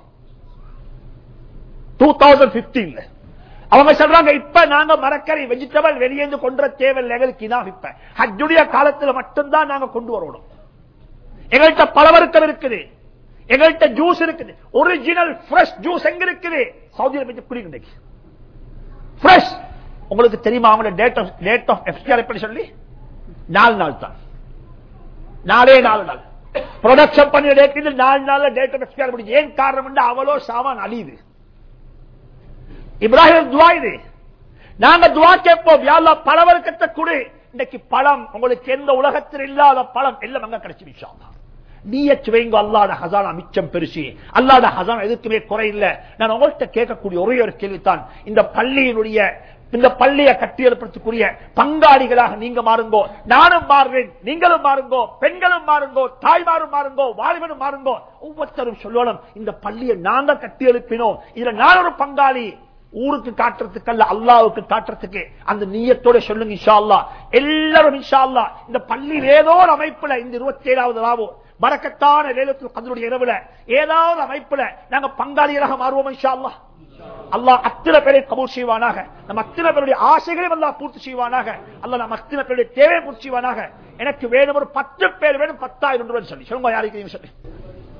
டூ தௌசண்ட் பிப்டீன்ல அவங்க சொல்றாங்க இப்ப நாங்க மரக்கறி வெஜிடபிள் வெளியேந்து கொன்ற தேவையில்லை எங்களுக்கு இதான் இப்ப ஹஜ்ஜுடைய காலத்துல மட்டும்தான் நாங்க கொண்டு வரணும் எங்கள்கிட்ட பலவர்க்கம் இருக்குது எங்கள்கிட்ட ஜூஸ் இருக்குது ஒரிஜினல் ஃப்ரெஷ் ஜூஸ் எங்க இருக்குது சவுதியில போய் குடிங்க இன்னைக்கு ஃப்ரெஷ் உங்களுக்கு தெரியுமா அவங்களோட date of date of expire எப்படி சொல்லி நாலு நாள் தான் நாலே நாலு நாள் ப்ரொடக்ஷன் பண்ணி டேட் இது நாலு நாள்ல டேட் ஆஃப் எக்ஸ்பியர் முடிஞ்சு ஏன் காரணம் அவ்வளோ சாமான் அழியுது இப்ராஹிம் துவா இது நாங்க துவா கேட்போம் யாழ்லா பழவர்க்கத்தை கொடு இன்னைக்கு பழம் உங்களுக்கு எந்த உலகத்தில் இல்லாத பழம் எல்லாம் அங்க கிடைச்சு இன்ஷா அல்லாஹ். நீயச்சு வைங்க அல்லாத ஹசானா மிச்சம் பெருசு அல்லாத ஹசானா எதுக்குமே குறையில்லை நான் உங்கள்கிட்ட கேட்கக்கூடிய ஒரே ஒரு கேள்வித்தான் இந்த பள்ளியினுடைய இந்த பள்ளியை கட்டியெழுப்பதற்குரிய பங்காளிகளாக நீங்க மாறுங்கோ நானும் மாறுறேன் நீங்களும் மாறுங்கோ பெண்களும் மாறுங்கோ தாய்மாரும் மாறுங்கோ வாலிபனும் மாறுங்கோ ஒவ்வொருத்தரும் சொல்லணும் இந்த பள்ளியை நாங்க கட்டி எழுப்பினோம் இதுல நான் ஒரு பங்காளி ஊருக்கு காட்டுறதுக்கு அல்ல அல்லாவுக்கு காட்டுறதுக்கு அந்த நீயத்தோட சொல்லுங்க இன்ஷா அல்லா எல்லாரும் இன்ஷா அல்லா இந்த பள்ளியில் ஏதோ ஒரு அமைப்புல இந்த இருபத்தி ஏழாவது ராவோ பறக்கத்தான வேலத்தில் கந்தருடைய இரவுல ஏதாவது அமைப்புல நாங்க பங்காளிகளாக மாறுவோம் இன்ஷா அல்லா அல்லாஹ் அத்தனை பேரை கபூல் செய்வானாக நம்ம அத்தனை பேருடைய ஆசைகளையும் அல்லாஹ் பூர்த்தி செய்வானாக அல்லாஹ் நம்ம அத்தனை பேருடைய தேவையை பூர்த்தி செய்வானாக எனக்கு வேணும் ஒரு பத்து பேர் வேணும் பத்தாயிரம் ரூபாய் சொல்லி சொல்லுங்க யாருக்கு சொல்லி